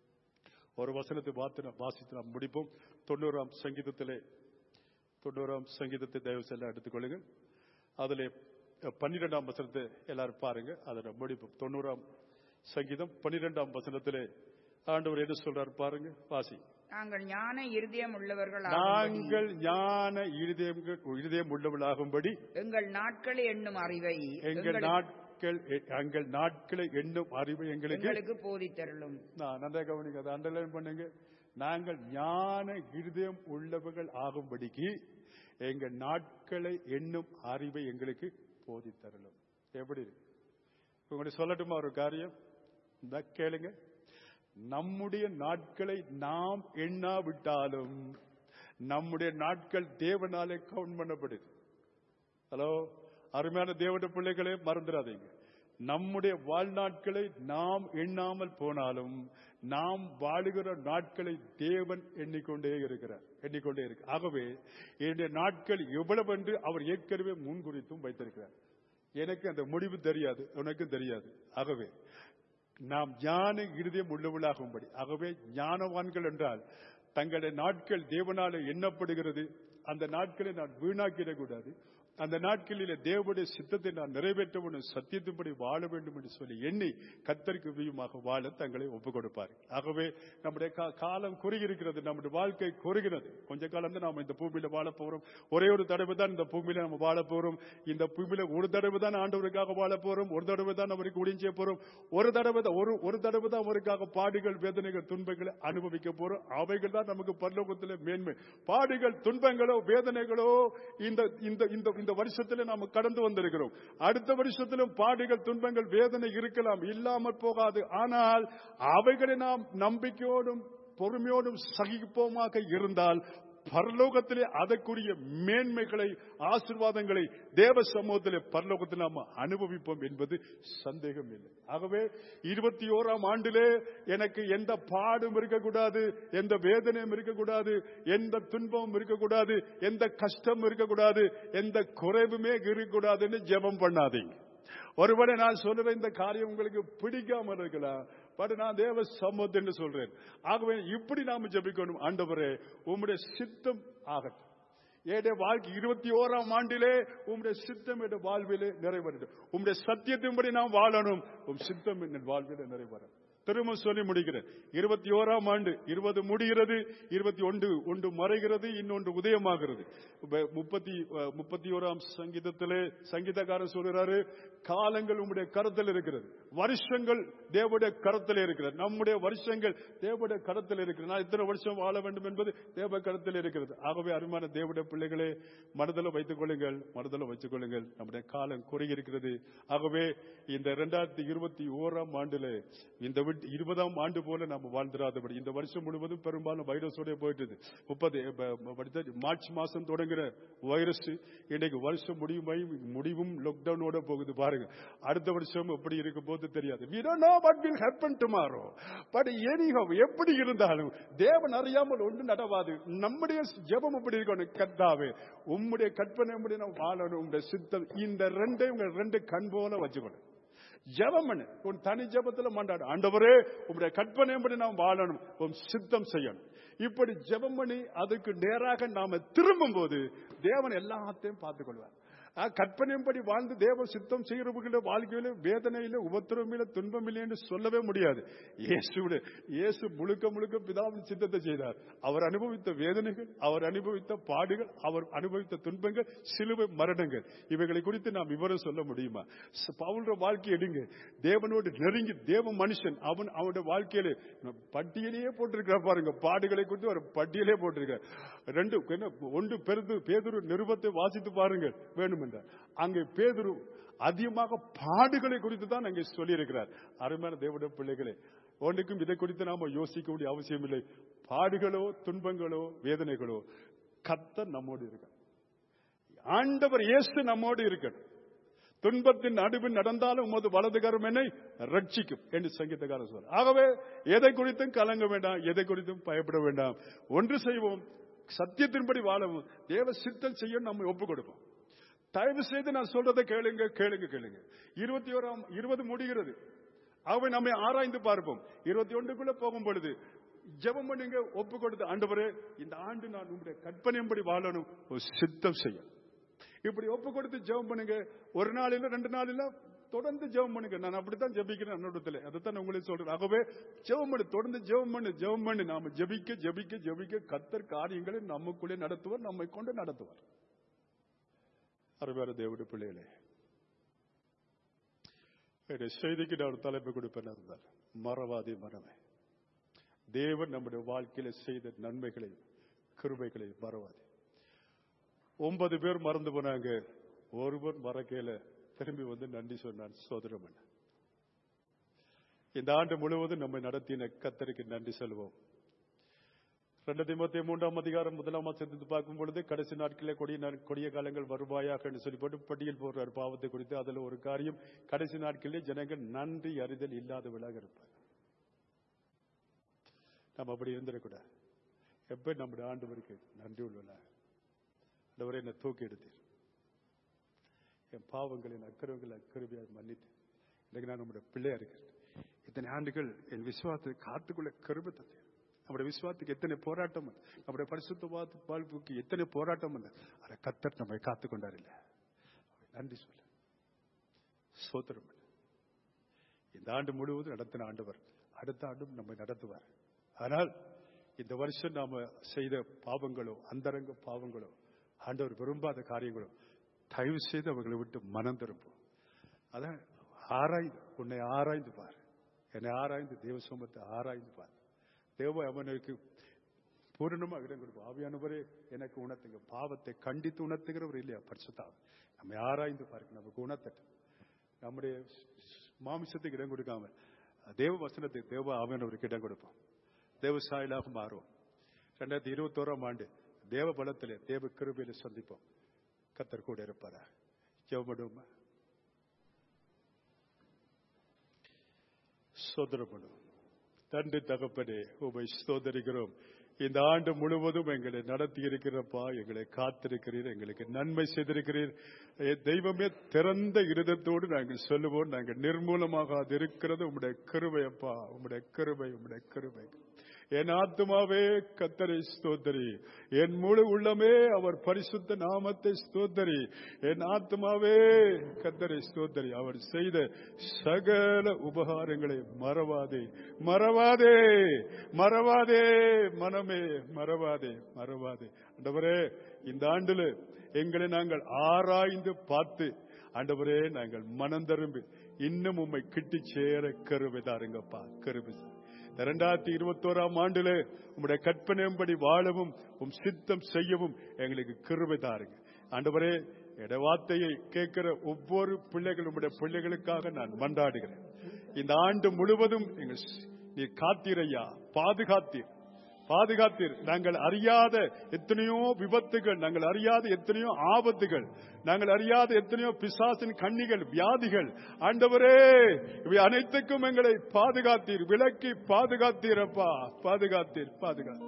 ஒரு வசனத்தை பார்த்து வாசித்து நாம் முடிப்போம் தொண்ணூறாம் சங்கீதத்திலே தொண்ணூறாம் சங்கீதத்தை தயவு செல்ல எடுத்துக்கொள்ளுங்கள் அதிலே பன்னிரெண்டாம் வசனத்தை எல்லாரும் பாருங்க அதை முடிப்போம் தொண்ணூறாம் சங்கீதம் பன்னிரெண்டாம் வசனத்திலே ஆண்டவர் என்ன சொல்றாரு பாருங்க வாசி நாங்கள் ஞான இருதயம் உள்ளவர்கள் நாங்கள் ஞான இருதயம் இருதயம் உள்ளவளாகும்படி எங்கள் நாட்களை எண்ணும் அறிவை எங்கள் நாட்கள் எங்கள் நாட்களை எண்ணும் அறிவை எங்களுக்கு எங்களுக்கு போதித்தருளும் நான் நன்றா கவனிங்க அதை அண்டர்லைன் பண்ணுங்க நாங்கள் ஞான இருதயம் உள்ளவர்கள் ஆகும்படிக்கு எங்க நாட்களை எண்ணும் அறிவை எங்களுக்கு போதித்தரலும் எப்படி இருக்கு உங்களுடைய சொல்லட்டுமா ஒரு காரியம் இந்த கேளுங்க நம்முடைய நாட்களை நாம் எண்ணாவிட்டாலும் நம்முடைய நாட்கள் தேவனாலே கவுண்ட் பண்ணப்படுது ஹலோ அருமையான தேவனுடைய பிள்ளைகளே மறந்துடாதீங்க நம்முடைய வாழ்நாட்களை நாம் எண்ணாமல் போனாலும் நாம் வாழுகிற நாட்களை தேவன் எண்ணிக்கொண்டே இருக்கிறார் எண்ணிக்கொண்டே இருக்கு ஆகவே என்னுடைய நாட்கள் எவ்வளவு என்று அவர் ஏற்கனவே முன்குறித்தும் வைத்திருக்கிறார் எனக்கு அந்த முடிவு தெரியாது உனக்கும் தெரியாது ஆகவே நாம் ஞான இருதயம் உள்ளவளாகும்படி ஆகவே ஞானவான்கள் என்றால் தங்களுடைய நாட்கள் தேவனால எண்ணப்படுகிறது அந்த நாட்களை நான் வீணாக்கிடக்கூடாது அந்த நாட்களிலே தேவனுடைய சித்தத்தை நான் நிறைவேற்ற வேண்டும் சத்தியத்தின்படி வாழ வேண்டும் என்று சொல்லி எண்ணி கத்தருக்கு வியுமாக வாழ தங்களை ஒப்புக் கொடுப்பார் ஆகவே நம்முடைய கா- காலம் குறுகியிருக்கிறது நம்முடைய வாழ்க்கை குறுகிறது கொஞ்ச காலம் தான் நாம் இந்த பூமியில வாழ போறோம் ஒரே ஒரு தடவை தான் இந்த பூமியில நம்ம வாழ போறோம் இந்த பூமியில ஒரு தடவை தான் ஆண்டவருக்காக வாழ போறோம் ஒரு தடவை தான் அவருக்கு ஊழியம் செய்ய போறோம் ஒரு தடவை தான் ஒரு ஒரு தடவை தான் அவருக்காக பாடுகள் வேதனைகள் துன்பங்களை அனுபவிக்க போறோம் அவைகள் தான் நமக்கு பரலோகத்தில் மேன்மை பாடுகள் துன்பங்களோ வேதனைகளோ இந்த இந்த இந்த இந்த வருஷத்துல நாம கடந்து வந்திருக்கிறோம் அடுத்த வருஷத்திலும் பாடுகள் துன்பங்கள் வேதனை இருக்கலாம் இல்லாமல் போகாது ஆனால் அவைகளை நாம் நம்பிக்கையோடும் பொறுமையோடும் சகிப்போமாக இருந்தால் பரலோகத்திலே அதற்குரிய மேன்மைகளை ஆசிர்வாதங்களை தேவ சமூகத்திலே பரலோகத்தில் நாம் அனுபவிப்போம் என்பது சந்தேகம் இல்லை ஆகவே இருபத்தி ஓராம் ஆண்டிலே எனக்கு எந்த பாடும் இருக்கக்கூடாது எந்த வேதனையும் இருக்கக்கூடாது எந்த துன்பமும் இருக்கக்கூடாது எந்த கஷ்டமும் இருக்கக்கூடாது எந்த குறைவுமே இருக்கக்கூடாதுன்னு ஜெபம் பண்ணாதீங்க ஒருவேளை நான் சொல்ற இந்த காரியம் உங்களுக்கு பிடிக்காம இருக்கலாம் பட் நான் தேவ சம்மதம் என்று சொல்றேன் ஆகவே இப்படி நாம ஜெபிக்கணும் ஆண்டவரே உம்முடைய சித்தம் ஆகட்டும் என்னுடைய வாழ்க்கை இருபத்தி ஓராம் ஆண்டிலே உம்முடைய சித்தம் என்ற வாழ்விலே நிறைவேறட்டும் உம்முடைய சத்தியத்தின்படி நாம் வாழணும் உம் சித்தம் என் வாழ்விலே நிறைவேறும் திரும்ப சொல்லி முடிக்கிறேன் இருபத்தி ஓராம் ஆண்டு இருபது முடிகிறது இருபத்தி ஒன்று ஒன்று மறைகிறது இன்னொன்று உதயமாகிறது இப்ப முப்பத்தி அஹ், முப்பத்தி ஓராம் சங்கீதத்திலே சங்கீதக்காரர் சொல்கிறாரு காலங்கள் உம்முடைய கரத்தில் இருக்கிறது வருஷங்கள் தேவனுடைய கரத்தில் இருக்கிறது நம்முடைய வருஷங்கள் தேவனுடைய கரத்தில் இருக்கிறது நான் இத்தனை வருஷம் வாழ வேண்டும் என்பது தேவ கரத்தில் இருக்கிறது ஆகவே அருமையான தேவனுடைய பிள்ளைகளே மனதில் வைத்துக் கொள்ளுங்கள் மனதில் வைத்துக் கொள்ளுங்கள் நம்முடைய காலம் குறுகி இருக்கிறது ஆகவே இந்த இரண்டாயிரத்தி இருபத்தி ஓராம் ஆண்டிலே இந்த விட்டு இருபத்தி இருபதாம் ஆண்டு போல நம்ம வாழ்ந்துராதபடி இந்த வருஷம் முழுவதும் பெரும்பாலும் வைரஸோட போயிட்டது முப்பது ப- ப- அடுத்த மார்ச் மாசம் தொடங்குற வைரஸ் இன்னைக்கு வருஷம் முடியும் முடிவும் லாக்டவுனோட போகுது பாருங்க அடுத்த வருஷம் எப்படி இருக்க போது தெரியாது we don't know what will happen tomorrow but anyhow எப்படி இருந்தாலும் தேவன் அறியாமல் ஒன்று நடவாது நம்முடைய ஜெபம் எப்படி இருக்கணும் கத்தாவே உம்முடைய கற்பனை எப்படி நாம் வாழணும் உங்களுடைய சித்தம் இந்த ரெண்டையும் உங்க ரெண்டு கண் போல வச்சுக்கணும் ஜெபம் பண்ணு உன் தனி ஜெபத்துல மண்டாடு ஆண்டவரே உங்களுடைய கற்பனைப்படி நாம் வாழணும் உன் சித்தம் செய்யணும் இப்படி ஜெபம் பண்ணி அதுக்கு நேராக நாம திரும்பும் போது தேவன் எல்லாத்தையும் பார்த்துக் கொள்வார் ஆஹ், கற்பனையின்படி வாழ்ந்து தேவ சித்தம் செய்கிறவர்கள வாழ்க்கையில வேதனையில உபத்திரமில்ல துன்பமில்லை என்று சொல்லவே முடியாது இயேசுவிட இயேசு முழுக்க முழுக்க பிதாவின் சித்தத்தை செய்தார் அவர் அனுபவித்த வேதனைகள் அவர் அனுபவித்த பாடுகள் அவர் அனுபவித்த துன்பங்கள் சிலுவை மரணங்கள் இவைகளை குறித்து நாம் விவரம் சொல்ல முடியுமா ச- பவுல்ற வாழ்க்கை எடுங்க தேவனோடு நெருங்கி தேவ மனுஷன் அவன் அவனுடைய வாழ்க்கையில பட்டியலையே போட்டிருக்கிறார் பாருங்க பாடுகளை குறித்து ஒரு பட்டியலே போட்டிருக்கார் ரெண்டு என்ன, ஒன்று பெருது பேதுரு நிருபத்தை வாசித்து பாருங்கள் வேணும் என்றார் அங்கே பேதுரு அதிகமாக பாடுகளை குறித்து தான் அங்கே சொல்லியிருக்கிறார் அருமையான தேவனுடைய பிள்ளைகளே ஒன்றுக்கும் இதை குறித்து நாம யோசிக்க வேண்டிய அவசியம் இல்லை பாடுகளோ துன்பங்களோ வேதனைகளோ கர்த்தர் நம்மோடு இருக்க ஆண்டவர் இயேசு நம்மோடு இருக்கணும் துன்பத்தின் நடுவில் நடந்தாலும் உமது வலது கரம் என்னை ரட்சிக்கும் என்று சங்கீதக்காரர் சொல்றார் ஆகவே எதை குறித்தும் கலங்க வேண்டாம் எதை குறித்தும் பயப்பட வேண்டாம் ஒன்று செய்வோம் சத்தியத்தின்படி வாழவும் தேவ சித்தம் செய்ய நம்ம ஒப்புக் கொடுப்போம் தயவு செய்து நான் சொல்றதை கேளுங்க கேளுங்க கேளுங்க இருபத்தி ஓராம் இருபது முடிகிறது ஆகவே நம்மை ஆராய்ந்து பார்ப்போம் இருபத்தி ஒன்றுக்குள்ள போகும் பொழுது ஜெபம் பண்ணுங்க ஒப்பு கொடுத்து ஆண்டவரே இந்த ஆண்டு நான் உங்களுடைய கற்பனையின்படி வாழணும் ஒரு சித்தம் செய்ய இப்படி ஒப்பு கொடுத்து ஜெபம் பண்ணுங்க ஒரு நாள் இல்ல ரெண்டு நாள் இல்ல தொடர்ந்து ஜெபம் பண்ணுங்க நான் அப்படித்தான் ஜெபிக்கிறேன் என்னோடத்துல அதைத்தான் நான் உங்களுக்கு சொல்றேன் ஆகவே ஜெபம் பண்ணு தொடர்ந்து ஜெபம் பண்ணு ஜெபம் பண்ணு நாம ஜெபிக்க ஜெபிக்க ஜெபிக்க கத்தர் காரியங்களை நமக்குள்ளே நடத்துவார் நம்மை கொண்டு நடத்துவார் அருமையான தேவனுடைய பிள்ளைகளே என்னுடைய செய்திக்கு நான் ஒரு தலைப்பு கொடுப்பேன் இருந்தால் மறவாதி மனமே தேவன் நம்முடைய வாழ்க்கையில செய்த நன்மைகளை கிருபைகளை மறவாதி ஒன்பது பேர் மறந்து போனாங்க ஒருவர் மறக்கையில திரும்பி வந்து நன்றி சொன்னான் சோதரம் இந்த ஆண்டு முழுவதும் நம்மை நடத்தின கத்தருக்கு நன்றி சொல்வோம் ரெண்டு திமுத்தி மூன்றாம் அதிகாரம் முதலாம் வசனத்தை பார்க்கும் பொழுது கடைசி நாட்களிலே கொடிய நாள்- கொடிய காலங்கள் வருவாயாக என்று சொல்லி போட்டு பட்டியல் போடுறார் பாவத்தை குறித்து அதுல ஒரு காரியம் கடைசி நாட்களிலே ஜனங்கள் நன்றி அறிதல் இல்லாதவர்களாக இருப்பார் நம்ம அப்படி இருந்துடக்கூடாது எப்ப நம்முடைய ஆண்டவருக்கு நன்றி உள்ளவர்களாக ஆண்டவரே என்னை தூக்கி எடுத்தீர் என் பாவங்களின் அக்கிரவங்களை அக்கிரவியாக மன்னித்து இன்னைக்கு நான் நம்முடைய பிள்ளையா இருக்கிறேன் இத்தனை ஆண்டுகள் என் விசுவாசத்தை காத்துக்குள்ள கருப தந்தேன் நம்முடைய விசுவாசத்துக்கு எத்தனை போராட்டம் வந்து நம்முடைய பரிசுத்த வாழ்வுக்கு எத்தனை போராட்டம் வந்து அதை கத்தர் நம்மை காத்துக்கொண்டார் இல்ல நன்றி சொல்ல சோத்திரம் பண்ணு. இந்த ஆண்டு முழுவதும் நடத்தின ஆண்டவர் அடுத்த ஆண்டும் நம்மை நடத்துவார் ஆனால் இந்த வருஷம் நாம செய்த பாவங்களோ அந்தரங்க பாவங்களோ ஆண்டவர் விரும்பாத காரியங்களோ தயவு செய்து அவர்களை விட்டு மனம் திரும்பும் அதான் ஆராய்ந்து உன்னை ஆராய்ந்து பார் என்னை ஆராய்ந்து தேவ சமத்தை ஆராய்ந்து பார் தேவ அவனுக்கு பூரணமாக இடம் கொடுப்போம் ஆவியானவரே எனக்கு உணர்த்துங்க பாவத்தை கண்டித்து உணர்த்துகிறவர் இல்லையா பரிசுத்தாவ நம்மை ஆராய்ந்து பாருங்க நமக்கு உணர்த்தட்டும் நம்முடைய மாமிசத்துக்கு இடம் கொடுக்காம தேவ வசனத்துக்கு தேவ ஆவியானவருக்கு இடம் கொடுப்போம் தேவ சாயலாக மாறுவோம் ரெண்டாயிரத்தி இருபத்தோராம் ஆண்டு தேவ பலத்திலே தேவ கிருபையில சந்திப்போம் கத்தர் கூட இருப்பாரா ஜெவமடுமா சோதரப்படும் தண்டு தகப்பனே உமை சோதரிக்கிறோம் இந்த ஆண்டு முழுவதும் எங்களை நடத்தி இருக்கிறப்பா எங்களை காத்திருக்கிறீர் எங்களுக்கு நன்மை செய்திருக்கிறீர் எ, தெய்வமே திறந்த இருதத்தோடு நாங்கள் சொல்லுவோம் நாங்கள் நிர்மூலமாக அது இருக்கிறது உம்முடைய கிருபை அப்பா உம்முடைய கிருபை உம்முடைய கிருபை என் ஆத்மாவே கத்தரை ஸ்தோத்தரி என் முழு உள்ளமே அவர் பரிசுத்த நாமத்தை ஸ்தோத்தரி என் ஆத்மாவே கத்தரை ஸ்தோத்தரி அவர் செய்த சகல உபகாரங்களை மறவாதே மறவாதே மறவாதே மனமே மறவாதே மறவாதே ஆண்டவரே இந்த ஆண்டுல எங்களை நாங்கள் ஆராய்ந்து பார்த்து ஆண்டவரே நாங்கள் மனம் திரும்பி இன்னும் உம்மை கிட்டி சேர கருவை தாருங்கப்பா கருவை இரண்டாயிரத்தி இருபத்தோராம் ஆண்டுல உம்முடைய கற்பனையின்படி வாழவும் உம் சித்தம் செய்யவும் எங்களுக்கு கிருபை தாருங்க ஆண்டவரே எட வார்த்தையை கேட்கிற ஒவ்வொரு பிள்ளைகள் உம்முடைய பிள்ளைகளுக்காக நான் மன்றாடுகிறேன் இந்த ஆண்டு முழுவதும் எங்கள் நீ காத்தீரையா பாதுகாத்தீர் பாதுகாத்தீர் நாங்கள் அறியாத எத்தனையோ விபத்துகள் நாங்கள் அறியாத எத்தனையோ ஆபத்துகள் நாங்கள் அறியாத எத்தனையோ பிசாசின் கண்ணிகள் வியாதிகள் ஆண்டவரே இவை அனைத்துக்கும் எங்களை பாதுகாத்தீர் விலக்கி பாதுகாத்தீரப்பா பாதுகாத்தீர் பாதுகாத்தீர்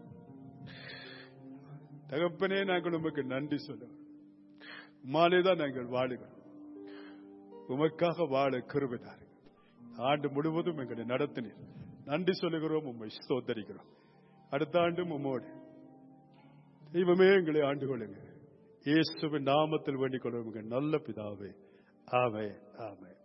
தகப்பனே நாங்கள் உமக்கு நன்றி சொல்லுவோம் உமாலேதான் நாங்கள் வாழுகிறோம் உமக்காக வாழ கிருபிதார் ஆண்டு முழுவதும் எங்களை நடத்தினீர் நன்றி சொல்லுகிறோம் உம்மை சோதரிக்கிறோம் அடுத்த ஆண்டும் உம்மோடு தெய்வமே எங்களை ஆண்டு கொள்ளுங்க இயேசுவின் நாமத்தில் வேண்டிக் கொள்வோம் நல்ல பிதாவே ஆமே ஆமே